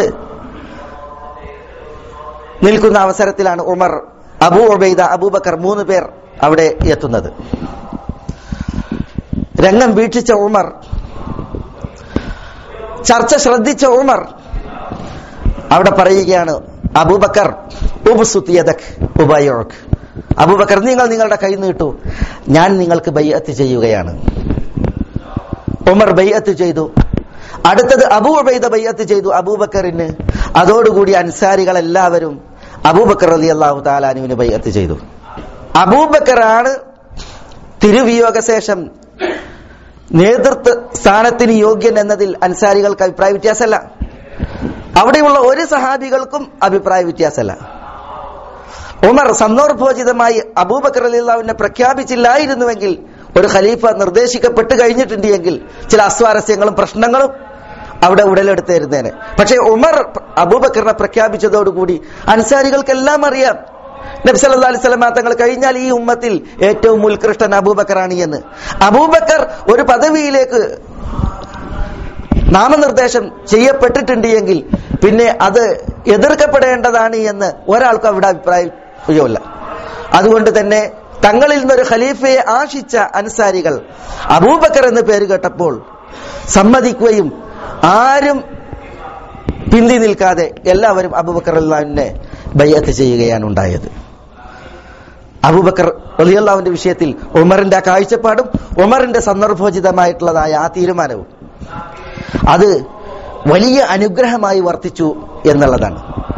നിൽക്കുന്ന അവസരത്തിലാണ് ഉമർ അബൂ ഉബൈദ അബൂബക്കർ മൂന്ന് പേർ അവിടെ എത്തുന്നത് രംഗം വീക്ഷിച്ച ഉമർ ചർച്ച ശ്രദ്ധിച്ച ഉമർ അവിടെ പറയുകയാണ് അബൂബക്കർ ഉബ്സുത്തിയദക് ഉബയോക് അബൂബക്കർ നിങ്ങൾ നിങ്ങളുടെ കൈ നീട്ടു ഞാൻ നിങ്ങൾക്ക് ബയ്യത്ത് ചെയ്യുകയാണ് ഉമർ ബയ്യത്ത് ചെയ്തു അടുത്തത് അബൂ ഉബൈദ ബയ്യത്ത് ചെയ്തു അബൂബക്കറിന് അതോടുകൂടി അൻസാരികൾ എല്ലാവരും അബൂബക്കർ അലി അള്ളാഹു താലാനുവിന് ബയ്യത്ത് ചെയ്തു അബൂബക്കറാണ് തിരുവിയോഗ ശേഷം നേതൃത്വ സ്ഥാനത്തിന് യോഗ്യൻ എന്നതിൽ അൻസാരികൾക്ക് അഭിപ്രായ വ്യത്യാസമല്ല അവിടെയുള്ള ഒരു സഹാബികൾക്കും അഭിപ്രായ വ്യത്യാസമല്ല ഉമർ സന്ദർഭോചിതമായി അബൂബക്കർ അലിള്ളാവിനെ പ്രഖ്യാപിച്ചില്ലായിരുന്നുവെങ്കിൽ ഒരു ഖലീഫ നിർദ്ദേശിക്കപ്പെട്ട് കഴിഞ്ഞിട്ടുണ്ട് എങ്കിൽ ചില അസ്വാരസ്യങ്ങളും പ്രശ്നങ്ങളും അവിടെ ഉടലെടുത്തിരുന്നേനെ പക്ഷേ ഉമർ അബൂബക്കറിനെ പ്രഖ്യാപിച്ചതോടുകൂടി അൻസാരികൾക്കെല്ലാം അറിയാം നബി സല്ലല്ലാഹു അലൈഹി വസല്ലം തങ്ങൾ കഴിഞ്ഞാൽ ഈ ഉമ്മത്തിൽ ഏറ്റവും ഉത്കൃഷ്ടൻ അബൂബക്കറാണ് എന്ന് അബൂബക്കർ ഒരു പദവിയിലേക്ക് നാമനിർദ്ദേശം ചെയ്യപ്പെട്ടിട്ടുണ്ട് എങ്കിൽ പിന്നെ അത് എതിർക്കപ്പെടേണ്ടതാണ് എന്ന് ഒരാൾക്കും അവിടെ അഭിപ്രായമില്ല അതുകൊണ്ട് തന്നെ തങ്ങളിൽ നിന്നൊരു ഖലീഫയെ ആശിച്ച അൻസാരികൾ അബൂബക്കർ എന്ന് പേര് കേട്ടപ്പോൾ സമ്മതിക്കുകയും ആരും പിന്തി നിൽക്കാതെ എല്ലാവരും അബൂബക്കർ അള്ളാഹുവിനെ ബയ്യത്ത് ചെയ്യുകയാണ് ഉണ്ടായത് അബൂബക്കർ അലിയല്ലാവിന്റെ വിഷയത്തിൽ ഉമറിന്റെ ആ കാഴ്ചപ്പാടും ഉമറിന്റെ സന്ദർഭോചിതമായിട്ടുള്ളതായ ആ തീരുമാനവും അത് വലിയ അനുഗ്രഹമായി വർത്തിച്ചു എന്നുള്ളതാണ്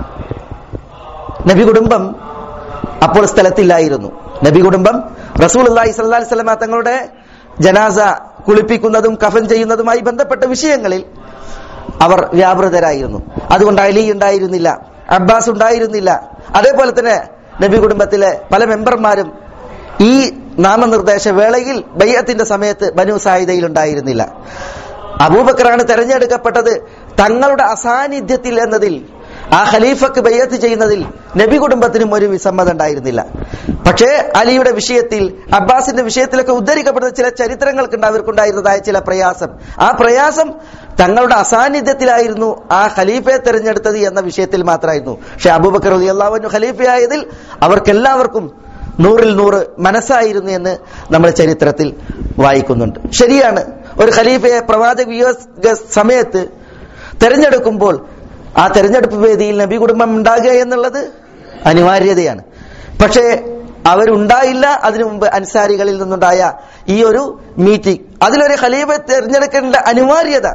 നബി കുടുംബം അപ്പോൾ സ്ഥലത്തില്ലായിരുന്നു നബി കുടുംബം റസൂൽ അള്ളാഹി സ്വല്ലി സ്വലമ തങ്ങളുടെ ജനാസ കുളിപ്പിക്കുന്നതും കഫൻ ചെയ്യുന്നതുമായി ബന്ധപ്പെട്ട വിഷയങ്ങളിൽ അവർ വ്യാപൃതരായിരുന്നു അതുകൊണ്ട് അലി ഉണ്ടായിരുന്നില്ല അബ്ബാസ് ഉണ്ടായിരുന്നില്ല അതേപോലെ തന്നെ നബി കുടുംബത്തിലെ പല മെമ്പർമാരും ഈ നാമനിർദ്ദേശ വേളയിൽ ബയ്യത്തിന്റെ സമയത്ത് ബനു സായിദയിൽ ഉണ്ടായിരുന്നില്ല അബൂബക്കറാണ് തെരഞ്ഞെടുക്കപ്പെട്ടത് തങ്ങളുടെ അസാന്നിധ്യത്തിൽ എന്നതിൽ ആ ഖലീഫക്ക് ബയ്യത്ത് ചെയ്യുന്നതിൽ നബി കുടുംബത്തിനും ഒരു വിസമ്മതം ഉണ്ടായിരുന്നില്ല പക്ഷേ അലിയുടെ വിഷയത്തിൽ അബ്ബാസിന്റെ വിഷയത്തിലൊക്കെ ഉദ്ധരിക്കപ്പെടുന്ന ചില ചരിത്രങ്ങൾക്കുണ്ട് അവർക്കുണ്ടായിരുന്നതായ ചില പ്രയാസം ആ പ്രയാസം തങ്ങളുടെ അസാന്നിധ്യത്തിലായിരുന്നു ആ ഖലീഫയെ തെരഞ്ഞെടുത്തത് എന്ന വിഷയത്തിൽ മാത്രമായിരുന്നു പക്ഷെ അബൂബക്കർ അലി അള്ളാഹുവിന് ഖലീഫയായതിൽ അവർക്കെല്ലാവർക്കും നൂറിൽ നൂറ് മനസ്സായിരുന്നു എന്ന് നമ്മൾ ചരിത്രത്തിൽ വായിക്കുന്നുണ്ട് ശരിയാണ് ഒരു ഖലീഫയെ പ്രവാചക വിയോഗ സമയത്ത് തെരഞ്ഞെടുക്കുമ്പോൾ ആ തെരഞ്ഞെടുപ്പ് വേദിയിൽ നബി കുടുംബം ഉണ്ടാകുക എന്നുള്ളത് അനിവാര്യതയാണ് പക്ഷേ അവരുണ്ടായില്ല അതിനു മുമ്പ് അൻസാരികളിൽ നിന്നുണ്ടായ ഈ ഒരു മീറ്റിംഗ് അതിലൊരു ഖലീഫയെ തെരഞ്ഞെടുക്കേണ്ട അനിവാര്യത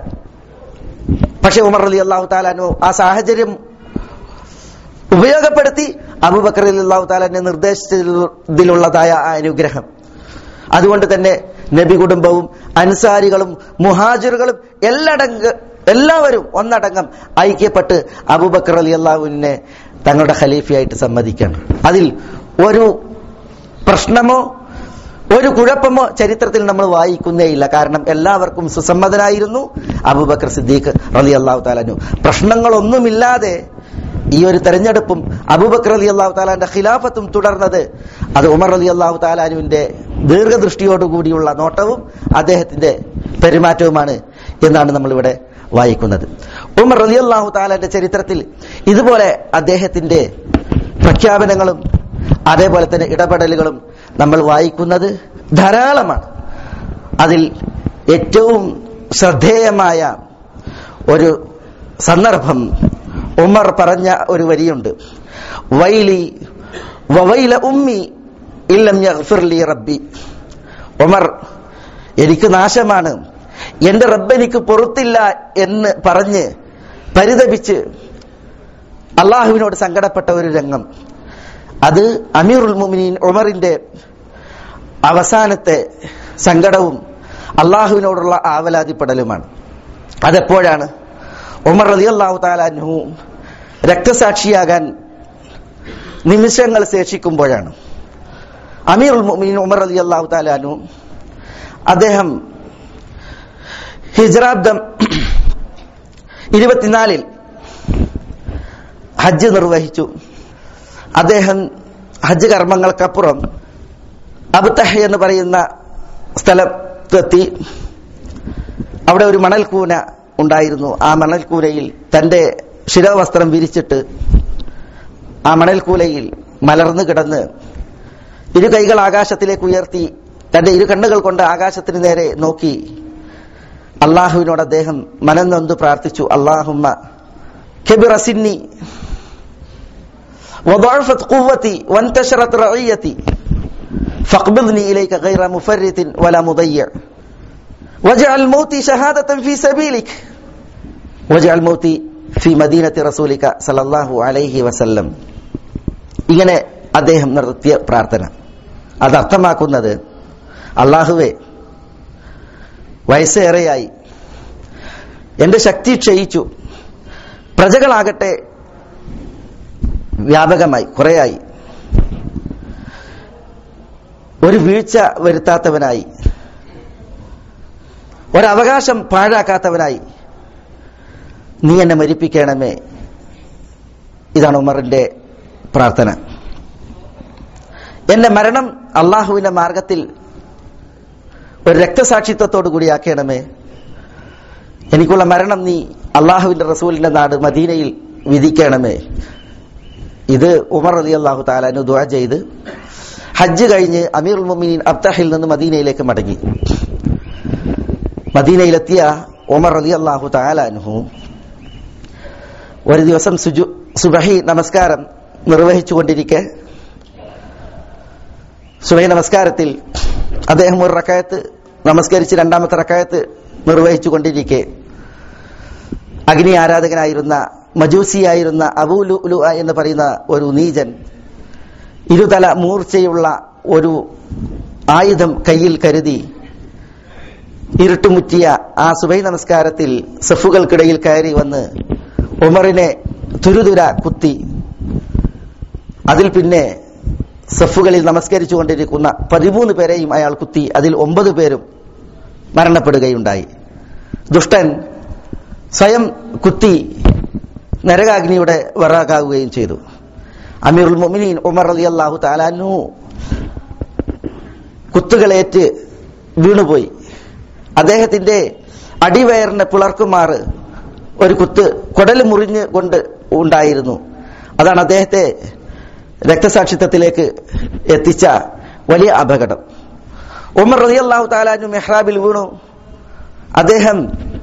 പക്ഷെ ഉമർ അലി അള്ളാഹു താലാനു ആ സാഹചര്യം ഉപയോഗപ്പെടുത്തി അബുബക്കർ അലി അള്ളാഹു താലാനെ നിർദ്ദേശിച്ചതിലുള്ളതായ ആ അനുഗ്രഹം അതുകൊണ്ട് തന്നെ നബി കുടുംബവും അൻസാരികളും മുഹാജിറുകളും എല്ലടങ്ക് എല്ലാവരും ഒന്നടങ്കം ഐക്യപ്പെട്ട് അബൂബക്കർ അലി അള്ളാഹുവിനെ തങ്ങളുടെ ഖലീഫയായിട്ട് സമ്മതിക്കണം അതിൽ ഒരു പ്രശ്നമോ ഒരു കുഴപ്പമോ ചരിത്രത്തിൽ നമ്മൾ വായിക്കുന്നേയില്ല കാരണം എല്ലാവർക്കും സുസമ്മതനായിരുന്നു അബൂബക്കർ സിദ്ദീഖ് റലി അള്ളാഹു താലാനു പ്രശ്നങ്ങളൊന്നുമില്ലാതെ ഈ ഒരു തെരഞ്ഞെടുപ്പും അബൂബക്കർ അലി അള്ളാഹു താലാന്റെ ഖിലാഫത്തും തുടർന്നത് അത് ഉമർ അലി അള്ളാഹു താലാനുവിന്റെ ദീർഘദൃഷ്ടിയോടുകൂടിയുള്ള നോട്ടവും അദ്ദേഹത്തിന്റെ പെരുമാറ്റവുമാണ് എന്നാണ് നമ്മളിവിടെ വായിക്കുന്നത് ഉമർ അലി അള്ളാഹു താലാന്റെ ചരിത്രത്തിൽ ഇതുപോലെ അദ്ദേഹത്തിന്റെ പ്രഖ്യാപനങ്ങളും അതേപോലെ തന്നെ ഇടപെടലുകളും നമ്മൾ വായിക്കുന്നത് ധാരാളമാണ് അതിൽ ഏറ്റവും ശ്രദ്ധേയമായ ഒരു സന്ദർഭം ഉമർ പറഞ്ഞ ഒരു വരിയുണ്ട് വൈലി വവൈല ഉമ്മി ഇല്ലം യഗ്ഫിർലി റബ്ബി ഉമർ എനിക്ക് നാശമാണ് എന്റെ റബ്ബ് എനിക്ക് പൊറുത്തില്ല എന്ന് പറഞ്ഞ് പരിതപിച്ച് അള്ളാഹുവിനോട് സങ്കടപ്പെട്ട ഒരു രംഗം അത് അമീറുൽ മുമിനീൻ ഉമറിന്റെ അവസാനത്തെ സങ്കടവും അള്ളാഹുവിനോടുള്ള ആവലാതിപ്പെടലുമാണ് അതെപ്പോഴാണ് ഉമർ റതി അള്ളാഹു താലാൻഹു രക്തസാക്ഷിയാകാൻ നിമിഷങ്ങൾ ശേഷിക്കുമ്പോഴാണ് അമീറുൽ മുഅ്മിനീൻ ഉമർ റതി അള്ളാഹു താലാൻഹു അദ്ദേഹം ഹിജ്രാബ്ദം ഇരുപത്തിനാലിൽ ഹജ്ജ് നിർവഹിച്ചു അദ്ദേഹം ഹജ്ജ് കർമ്മങ്ങൾക്കപ്പുറം അബ്തഹ എന്ന് പറയുന്ന സ്ഥലത്തെത്തി അവിടെ ഒരു മണൽക്കൂന ഉണ്ടായിരുന്നു ആ മണൽക്കൂനയിൽ തന്റെ ശിരോവസ്ത്രം വിരിച്ചിട്ട് ആ മണൽക്കൂലയിൽ മലർന്നു കിടന്ന് ഇരു കൈകൾ ആകാശത്തിലേക്ക് ഉയർത്തി തന്റെ ഇരു കണ്ണുകൾ കൊണ്ട് ആകാശത്തിന് നേരെ നോക്കി അള്ളാഹുവിനോട് അദ്ദേഹം മനന്നൊന്ത് പ്രാർത്ഥിച്ചു അള്ളാഹുമ്മ كبر سني وضعفت قوتي وانتشرت رعيتي فاقبضني إليك غير مفرط ولا مضيع واجعل موتي شهادة في سبيلك واجعل موتي في مدينة رسولك صلى الله عليه وسلم ഇങ്ങനെ അദ്ദേഹം നടത്തിയ പ്രാർത്ഥന അത് അർത്ഥമാക്കുന്നത് അള്ളാഹുവെ വയസ്സേറെയായി എന്റെ ശക്തി ക്ഷയിച്ചു പ്രജകളാകട്ടെ വ്യാപകമായി കുറേയായി ഒരു വീഴ്ച വരുത്താത്തവനായി ഒരവകാശം പാഴാക്കാത്തവനായി നീ എന്നെ മരിപ്പിക്കണമേ ഇതാണ് ഉമറിന്റെ പ്രാർത്ഥന എന്റെ മരണം അള്ളാഹുവിന്റെ മാർഗത്തിൽ ഒരു രക്തസാക്ഷിത്വത്തോടു കൂടി ആക്കണമേ എനിക്കുള്ള മരണം നീ അള്ളാഹുവിന്റെ റസൂലിന്റെ നാട് മദീനയിൽ വിധിക്കണമേ ഇത് ഉമർ അലി അള്ളാഹു താലാനു ദുആ ചെയ്ത് ഹജ്ജ് കഴിഞ്ഞ് അമീർ മുമീൻ അബ്തഹിൽ നിന്ന് മദീനയിലേക്ക് മടങ്ങി മദീനയിലെത്തിയ ഉമർ അലി അള്ളാഹു താലാനുഹു ഒരു ദിവസം സുജു സുബഹി നമസ്കാരം നിർവഹിച്ചു കൊണ്ടിരിക്കെ സുബഹി നമസ്കാരത്തിൽ അദ്ദേഹം ഒരു റക്കായത്ത് നമസ്കരിച്ച് രണ്ടാമത്തെ റക്കായത്ത് നിർവഹിച്ചു കൊണ്ടിരിക്കെ അഗ്നി ആരാധകനായിരുന്ന മജൂസിയായിരുന്ന അബൂലു ഉലു എന്ന് പറയുന്ന ഒരു നീജൻ ഇരുതല മൂർച്ചയുള്ള ഒരു ആയുധം കയ്യിൽ കരുതി ഇരുട്ടുമുറ്റിയ ആ സുബൈ നമസ്കാരത്തിൽ സഫുകൾക്കിടയിൽ കയറി വന്ന് ഉമറിനെ തുരുതുര കുത്തി അതിൽ പിന്നെ സഫുകളിൽ നമസ്കരിച്ചു കൊണ്ടിരിക്കുന്ന പതിമൂന്ന് പേരെയും അയാൾ കുത്തി അതിൽ ഒമ്പത് പേരും മരണപ്പെടുകയുണ്ടായി ദുഷ്ടൻ സ്വയം കുത്തി നരകാഗ്നിയുടെ വിറകാകുകയും ചെയ്തു അമീറുൽ മൊമിനീൻ ഉമർ അലി അള്ളാഹു താലാനു കുത്തുകളേറ്റ് വീണുപോയി അദ്ദേഹത്തിന്റെ അടിവയറിനെ പിളർക്കുമാറ് ഒരു കുത്ത് കുടൽ മുറിഞ്ഞ് കൊണ്ട് ഉണ്ടായിരുന്നു അതാണ് അദ്ദേഹത്തെ രക്തസാക്ഷിത്വത്തിലേക്ക് എത്തിച്ച വലിയ അപകടം ഉമർ റതി അള്ളാഹു താലാനു മെഹ്റാബിൽ വീണു അദ്ദേഹം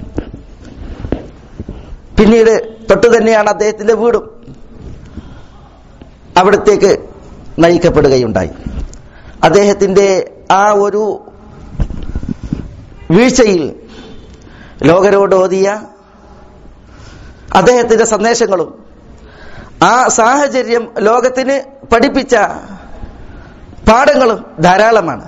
പിന്നീട് തൊട്ടു തന്നെയാണ് അദ്ദേഹത്തിന്റെ വീടും അവിടത്തേക്ക് നയിക്കപ്പെടുകയുണ്ടായി അദ്ദേഹത്തിന്റെ ആ ഒരു വീഴ്ചയിൽ ലോകരോട് ഓതിയ അദ്ദേഹത്തിന്റെ സന്ദേശങ്ങളും ആ സാഹചര്യം ലോകത്തിന് പഠിപ്പിച്ച പാഠങ്ങളും ധാരാളമാണ്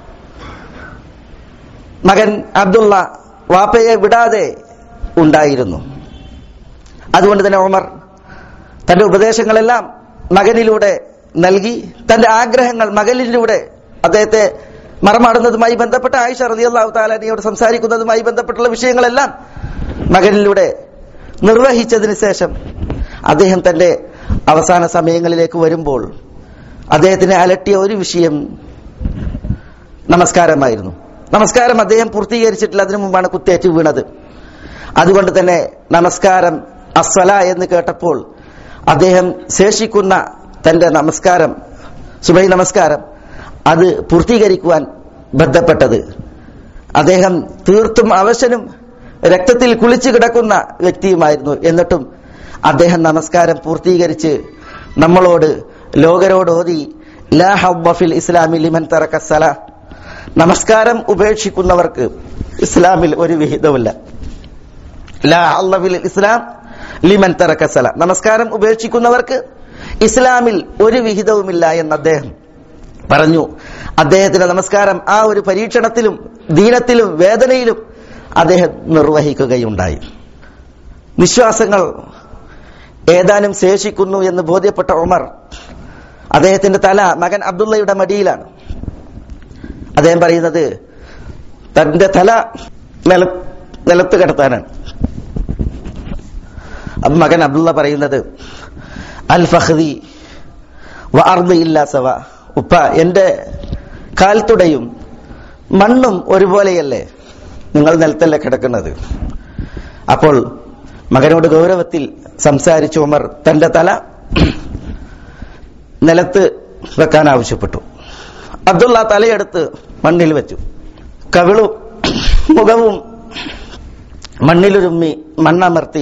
മകൻ അബ്ദുള്ള വാപ്പയെ വിടാതെ ഉണ്ടായിരുന്നു അതുകൊണ്ട് തന്നെ ഉമർ തന്റെ ഉപദേശങ്ങളെല്ലാം മകനിലൂടെ നൽകി തന്റെ ആഗ്രഹങ്ങൾ മകനിലൂടെ അദ്ദേഹത്തെ മറമാടുന്നതുമായി ബന്ധപ്പെട്ട ആയിഷ റളിയല്ലാഹു താലാനിയോട് സംസാരിക്കുന്നതുമായി ബന്ധപ്പെട്ടുള്ള വിഷയങ്ങളെല്ലാം മകനിലൂടെ നിർവഹിച്ചതിന് ശേഷം അദ്ദേഹം തന്റെ അവസാന സമയങ്ങളിലേക്ക് വരുമ്പോൾ അദ്ദേഹത്തിനെ അലട്ടിയ ഒരു വിഷയം നമസ്കാരമായിരുന്നു നമസ്കാരം അദ്ദേഹം പൂർത്തീകരിച്ചിട്ടില്ല അതിനു മുമ്പാണ് കുത്തേറ്റ് വീണത് അതുകൊണ്ട് തന്നെ നമസ്കാരം അസ്വല എന്ന് കേട്ടപ്പോൾ അദ്ദേഹം ശേഷിക്കുന്ന തന്റെ നമസ്കാരം സുബൈ നമസ്കാരം അത് പൂർത്തീകരിക്കുവാൻ ബന്ധപ്പെട്ടത് അദ്ദേഹം തീർത്തും അവശനും രക്തത്തിൽ കുളിച്ചു കിടക്കുന്ന വ്യക്തിയുമായിരുന്നു എന്നിട്ടും അദ്ദേഹം നമസ്കാരം പൂർത്തീകരിച്ച് നമ്മളോട് ലോകരോട് ഓതി ലാ ഹബ്ബ ഫിൽ ഇസ്ലാമി ലിമൻ തറക സല നമസ്കാരം ഉപേക്ഷിക്കുന്നവർക്ക് ഇസ്ലാമിൽ ഒരു വിഹിതമില്ല ലാ ഹബ്ബ ഫിൽ ഇസ്ലാം ലിമൻ തറക സല നമസ്കാരം ഉപേക്ഷിക്കുന്നവർക്ക് ഇസ്ലാമിൽ ഒരു വിഹിതവുമില്ല എന്ന് അദ്ദേഹം പറഞ്ഞു അദ്ദേഹത്തിന്റെ നമസ്കാരം ആ ഒരു പരീക്ഷണത്തിലും ദീനത്തിലും വേദനയിലും അദ്ദേഹം നിർവഹിക്കുകയുണ്ടായി വിശ്വാസങ്ങൾ ഏതാനും ശേഷിക്കുന്നു എന്ന് ബോധ്യപ്പെട്ട ഉമർ അദ്ദേഹത്തിന്റെ തല മകൻ അബ്ദുള്ളയുടെ മടിയിലാണ് അദ്ദേഹം പറയുന്നത് തന്റെ തല നില നിലത്ത് കിടത്താനാണ് അപ്പൊ മകൻ അബ്ദുള്ള പറയുന്നത് അൽ ഫഹദി വ അർദ് ഇല്ലാ സവ ഉപ്പ എന്റെ കാൽത്തുടയും മണ്ണും ഒരുപോലെയല്ലേ നിങ്ങൾ നിലത്തല്ലേ കിടക്കുന്നത് അപ്പോൾ മകനോട് ഗൗരവത്തിൽ സംസാരിച്ച ഉമർ തന്റെ തല നിലത്ത് വെക്കാൻ ആവശ്യപ്പെട്ടു അബ്ദുള്ള തലയെടുത്ത് മണ്ണിൽ വെച്ചു കവിളും മുഖവും മണ്ണിലൊരുമ്മി മണ്ണമർത്തി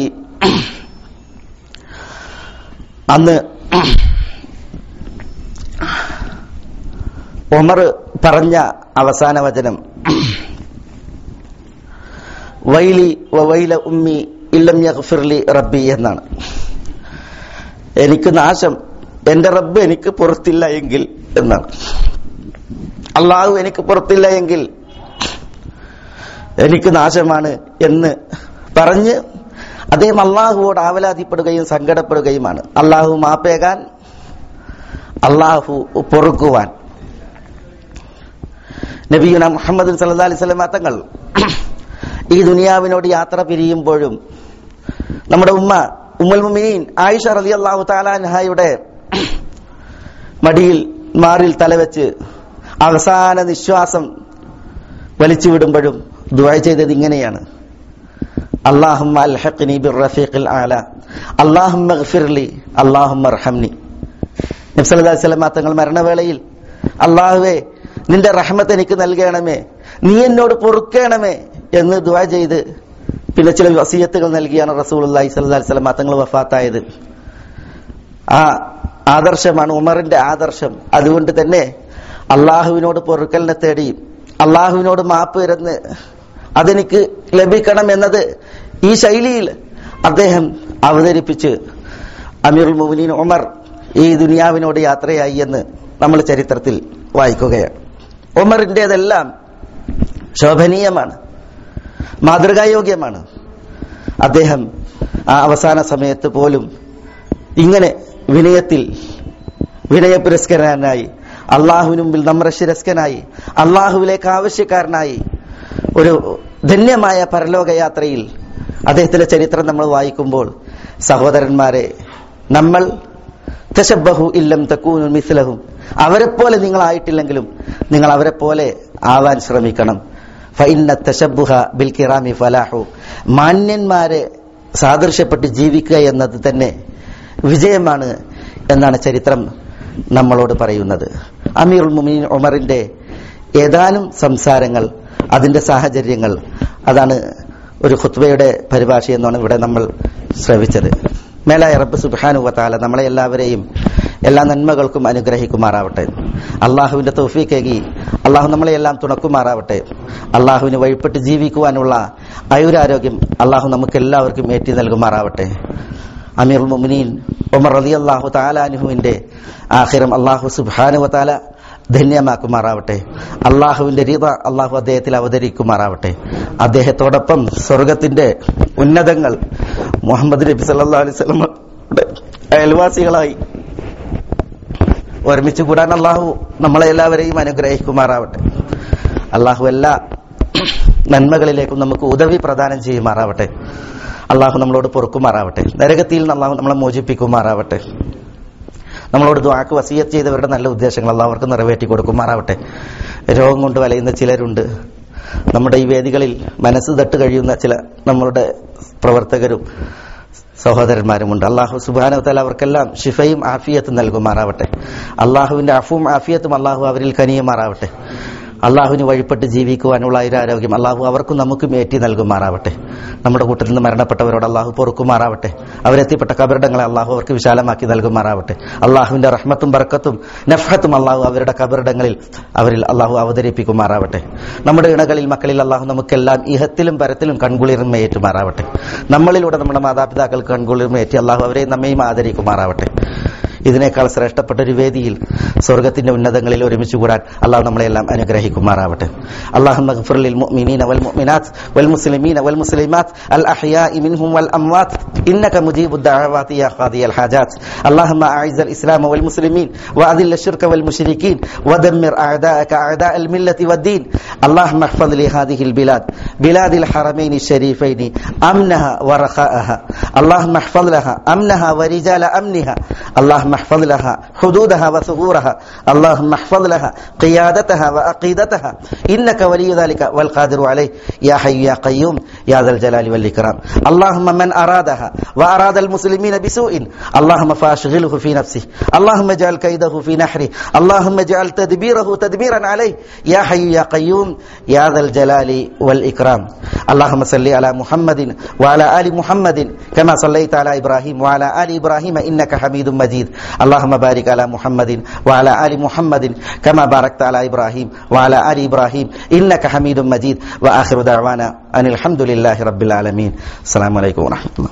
അന്ന് ഉമർ പറഞ്ഞ അവസാന വചനം വൈലി വൈല ഉമ്മി ഇല്ലം യഗ്ഫിർലി റബ്ബി എന്നാണ് എനിക്ക് നാശം എന്റെ റബ്ബ് എനിക്ക് പുറത്തില്ല എങ്കിൽ എന്നാണ് അള്ളാഹു എനിക്ക് പുറത്തില്ല എങ്കിൽ എനിക്ക് നാശമാണ് എന്ന് പറഞ്ഞ് അദ്ദേഹം അള്ളാഹുവോട് ആവലാതിപ്പെടുകയും സങ്കടപ്പെടുകയുമാണ് അള്ളാഹു മാപ്പേകാൻ അള്ളാഹു പൊറുക്കുവാൻ നബിയുന മുഹമ്മദ് സല്ലാ അലൈഹി സ്വലമ തങ്ങൾ ഈ ദുനിയാവിനോട് യാത്ര പിരിയുമ്പോഴും നമ്മുടെ ഉമ്മ ഉമ്മൽ മുമിനീൻ ആയിഷ റലി അള്ളാഹു താലാൻഹായുടെ മടിയിൽ മാറിൽ തലവെച്ച് അവസാന നിശ്വാസം വലിച്ചു വിടുമ്പോഴും ദുആ ചെയ്തത് ഇങ്ങനെയാണ് അള്ളാഹുമ്മ അൽഹഖ്നി ബിർറഫീഖിൽ ആല അള്ളാഹുമ്മ ഗഫിർലി അള്ളാഹുമ്മ അർഹംനി നബി സല്ലല്ലാഹു അലൈഹി വസല്ലം തങ്ങൾ മരണവേളയിൽ അള്ളാഹുവേ നിന്റെ റഹ്മത്ത് എനിക്ക് നൽകണമേ നീ എന്നോട് പൊറുക്കണമേ എന്ന് ദുആ ചെയ്ത് പിന്നെ ചില വസീയത്തുകൾ നൽകിയാണ് റസൂലുള്ളാഹി സ്വല്ലല്ലാഹി അലൈഹി വസല്ലം തങ്ങൾ വഫാത്തായത് ആ ആദർശമാണ് ഉമറിന്റെ ആദർശം അതുകൊണ്ട് തന്നെ അള്ളാഹുവിനോട് പൊറുക്കലിനെ തേടി അള്ളാഹുവിനോട് മാപ്പ് ഇരുന്ന് അതെനിക്ക് ലഭിക്കണം എന്നത് ഈ ശൈലിയിൽ അദ്ദേഹം അവതരിപ്പിച്ച് അമീറുൽ മുമിനീൻ ഉമർ ഈ ദുനിയാവിനോട് യാത്രയായി എന്ന് നമ്മൾ ചരിത്രത്തിൽ വായിക്കുകയാണ് ഉമറിൻ്റെതെല്ലാം ശോഭനീയമാണ് മാതൃകായോഗ്യമാണ് അദ്ദേഹം ആ അവസാന സമയത്ത് പോലും ഇങ്ങനെ വിനയത്തിൽ വിനയപുരസ്കരനായി അള്ളാഹുവിന് മുമ്പിൽ നമ്രശിരസ്കനായി അള്ളാഹുവിലേക്ക് ആവശ്യക്കാരനായി ഒരു ധന്യമായ പരലോകയാത്രയിൽ അദ്ദേഹത്തിന്റെ ചരിത്രം നമ്മൾ വായിക്കുമ്പോൾ സഹോദരന്മാരെ നമ്മൾ തശബഹു ഇല്ലം തക്കൂനു മിസ്ലഹും അവരെപ്പോലെ നിങ്ങളായിട്ടില്ലെങ്കിലും നിങ്ങൾ അവരെപ്പോലെ ആവാൻ ശ്രമിക്കണം ഫൈന്ന തശബുഹ ബിൽ കിറാമി ഫലാഹു മാന്യന്മാരെ സാദൃശ്യപ്പെട്ട് ജീവിക്കുക എന്നത് തന്നെ വിജയമാണ് എന്നാണ് ചരിത്രം നമ്മളോട് പറയുന്നത് അമീറുൽ മുമീൻ ഉമറിന്റെ ഏതാനും സംസാരങ്ങൾ അതിന്റെ സാഹചര്യങ്ങൾ അതാണ് ഒരു ഖുത്ബയുടെ പരിഭാഷ എന്നാണ് ഇവിടെ നമ്മൾ ശ്രവിച്ചത് മേലായ റബ്ബ് സുബാനു വത്താല നമ്മളെ എല്ലാവരെയും എല്ലാ നന്മകൾക്കും അനുഗ്രഹിക്കുമാറാവട്ടെ അള്ളാഹുവിന്റെ തൗഫീക്കേകി അള്ളാഹു നമ്മളെ എല്ലാം തുണക്കുമാറാവട്ടെ അള്ളാഹുവിന് വഴിപ്പെട്ട് ജീവിക്കുവാനുള്ള ആയുരാരോഗ്യം അള്ളാഹു നമുക്ക് എല്ലാവർക്കും ഏറ്റി നൽകുമാറാവട്ടെ അമീർ മുമിനീൻ ഉമർ അലി അള്ളാഹു താലാനുഹുവിന്റെ ആഹിരം അള്ളാഹു സുബാനു വത്താല ധന്യമാക്കുമാറാവട്ടെ അള്ളാഹുവിന്റെ രീത അള്ളാഹു അദ്ദേഹത്തിൽ അവതരിക്കുമാറാവട്ടെ അദ്ദേഹത്തോടൊപ്പം സ്വർഗത്തിന്റെ ഉന്നതങ്ങൾ മുഹമ്മദ് നബി സല്ലാ അലൈഹി സ്വലമയുടെ അയൽവാസികളായി ഒരുമിച്ച് കൂടാൻ അള്ളാഹു നമ്മളെ എല്ലാവരെയും അനുഗ്രഹിക്കുമാറാവട്ടെ അള്ളാഹു എല്ലാ നന്മകളിലേക്കും നമുക്ക് ഉദവി പ്രദാനം ചെയ്യുമാറാവട്ടെ അള്ളാഹു നമ്മളോട് പൊറുക്കുമാറാവട്ടെ നരകത്തിൽ നിന്ന് അള്ളാഹു നമ്മളെ മോചിപ്പിക്കുമാറാവട്ടെ നമ്മളോട് ദ്വാക്ക് വസീയത്ത് ചെയ്തവരുടെ നല്ല ഉദ്ദേശങ്ങൾ അള്ളാഹ് അവർക്ക് നിറവേറ്റി കൊടുക്കുമാറാവട്ടെ രോഗം കൊണ്ട് വലയുന്ന ചിലരുണ്ട് നമ്മുടെ ഈ വേദികളിൽ മനസ്സ് തട്ട് കഴിയുന്ന ചില നമ്മളുടെ പ്രവർത്തകരും സഹോദരന്മാരുമുണ്ട് അള്ളാഹു സുബാനവത്താൽ അവർക്കെല്ലാം ഷിഫയും ആഫിയത്തും നൽകുമാറാവട്ടെ അള്ളാഹുവിന്റെ അഫും ആഫിയത്തും അള്ളാഹു അവരിൽ കനിയുമാറാവട്ടെ അള്ളാഹുവിന് വഴിപ്പെട്ട് ജീവിക്കുവാനുള്ള ഒരു ആരോഗ്യം അള്ളാഹു അവർക്കും നമുക്കും ഏറ്റി നൽകുമാറാവട്ടെ നമ്മുടെ കൂട്ടത്തിൽ നിന്ന് മരണപ്പെട്ടവരോട് അള്ളാഹു പൊറുക്കുമാറാവട്ടെ അവരെത്തിപ്പെട്ട കബറിടങ്ങളെ അള്ളാഹു അവർക്ക് വിശാലമാക്കി നൽകുമാറാവട്ടെ അള്ളാഹുവിന്റെ റഹ്മത്തും ബർക്കത്തും നഫ്ഹത്തും അള്ളാഹു അവരുടെ കബറിടങ്ങളിൽ അവരിൽ അള്ളാഹു അവതരിപ്പിക്കുമാറാവട്ടെ നമ്മുടെ ഇണകളിൽ മക്കളിൽ അള്ളാഹു നമുക്കെല്ലാം ഇഹത്തിലും പരത്തിലും കൺകുളിർമ ഏറ്റുമാറാവട്ടെ നമ്മളിലൂടെ നമ്മുടെ മാതാപിതാക്കൾക്ക് കൺകുളിർമ ഏറ്റി അള്ളാഹു അവരെയും നമ്മയും ആദരിക്കുമാറാവട്ടെ ഇതിനേക്കാൾ ശ്രേഷ്ഠപ്പെട്ട ഒരു വേദിയിൽ സ്വർഗത്തിന്റെ ഉന്നതങ്ങളിൽ ഒരുമിച്ച് കൂടാൻ അള്ളാഹു നമ്മളെല്ലാം അനുഗ്രഹിക്കുമാറാവട്ടെ അള്ളാഹു للمؤمنين والمؤمنات والمسلمين والمسلمات الأحياء منهم والأموات إنك مجيب الدعوات يا قاضي الحاجات اللهم أعز الإسلام والمسلمين وأذل الشرك والمشركين ودمر أعداءك أعداء الملة والدين اللهم احفظ لي هذه البلاد بلاد الحرمين الشريفين أمنها ورخاءها اللهم احفظ لها أمنها ورجال أمنها اللهم احفظ لها حدودها وثغورها اللهم احفظ لها قيادتها وعقيدتها إنك ولي ذلك والقادر عليه يا حي يا قيوم يا ذا الجلال والإكرام اللهم من أرادها وأراد المسلمين بسوء اللهم فاشغله في نفسه اللهم اجعل كيده في نحره اللهم اجعل تدبيره تدبيرا عليه يا حي يا قيوم يا ذا الجلال والإكرام اللهم صل على محمد وعلى آل محمد كما صليت على إبراهيم وعلى آل إبراهيم إنك حميد مجيد اللهم بارك على محمد وعلى آل محمد كما باركت على إبراهيم وعلى آل إبراهيم إنك حميد مجيد وآخر دعوانا أن الحمد لله رب العالمين السلام عليكم ورحمة الله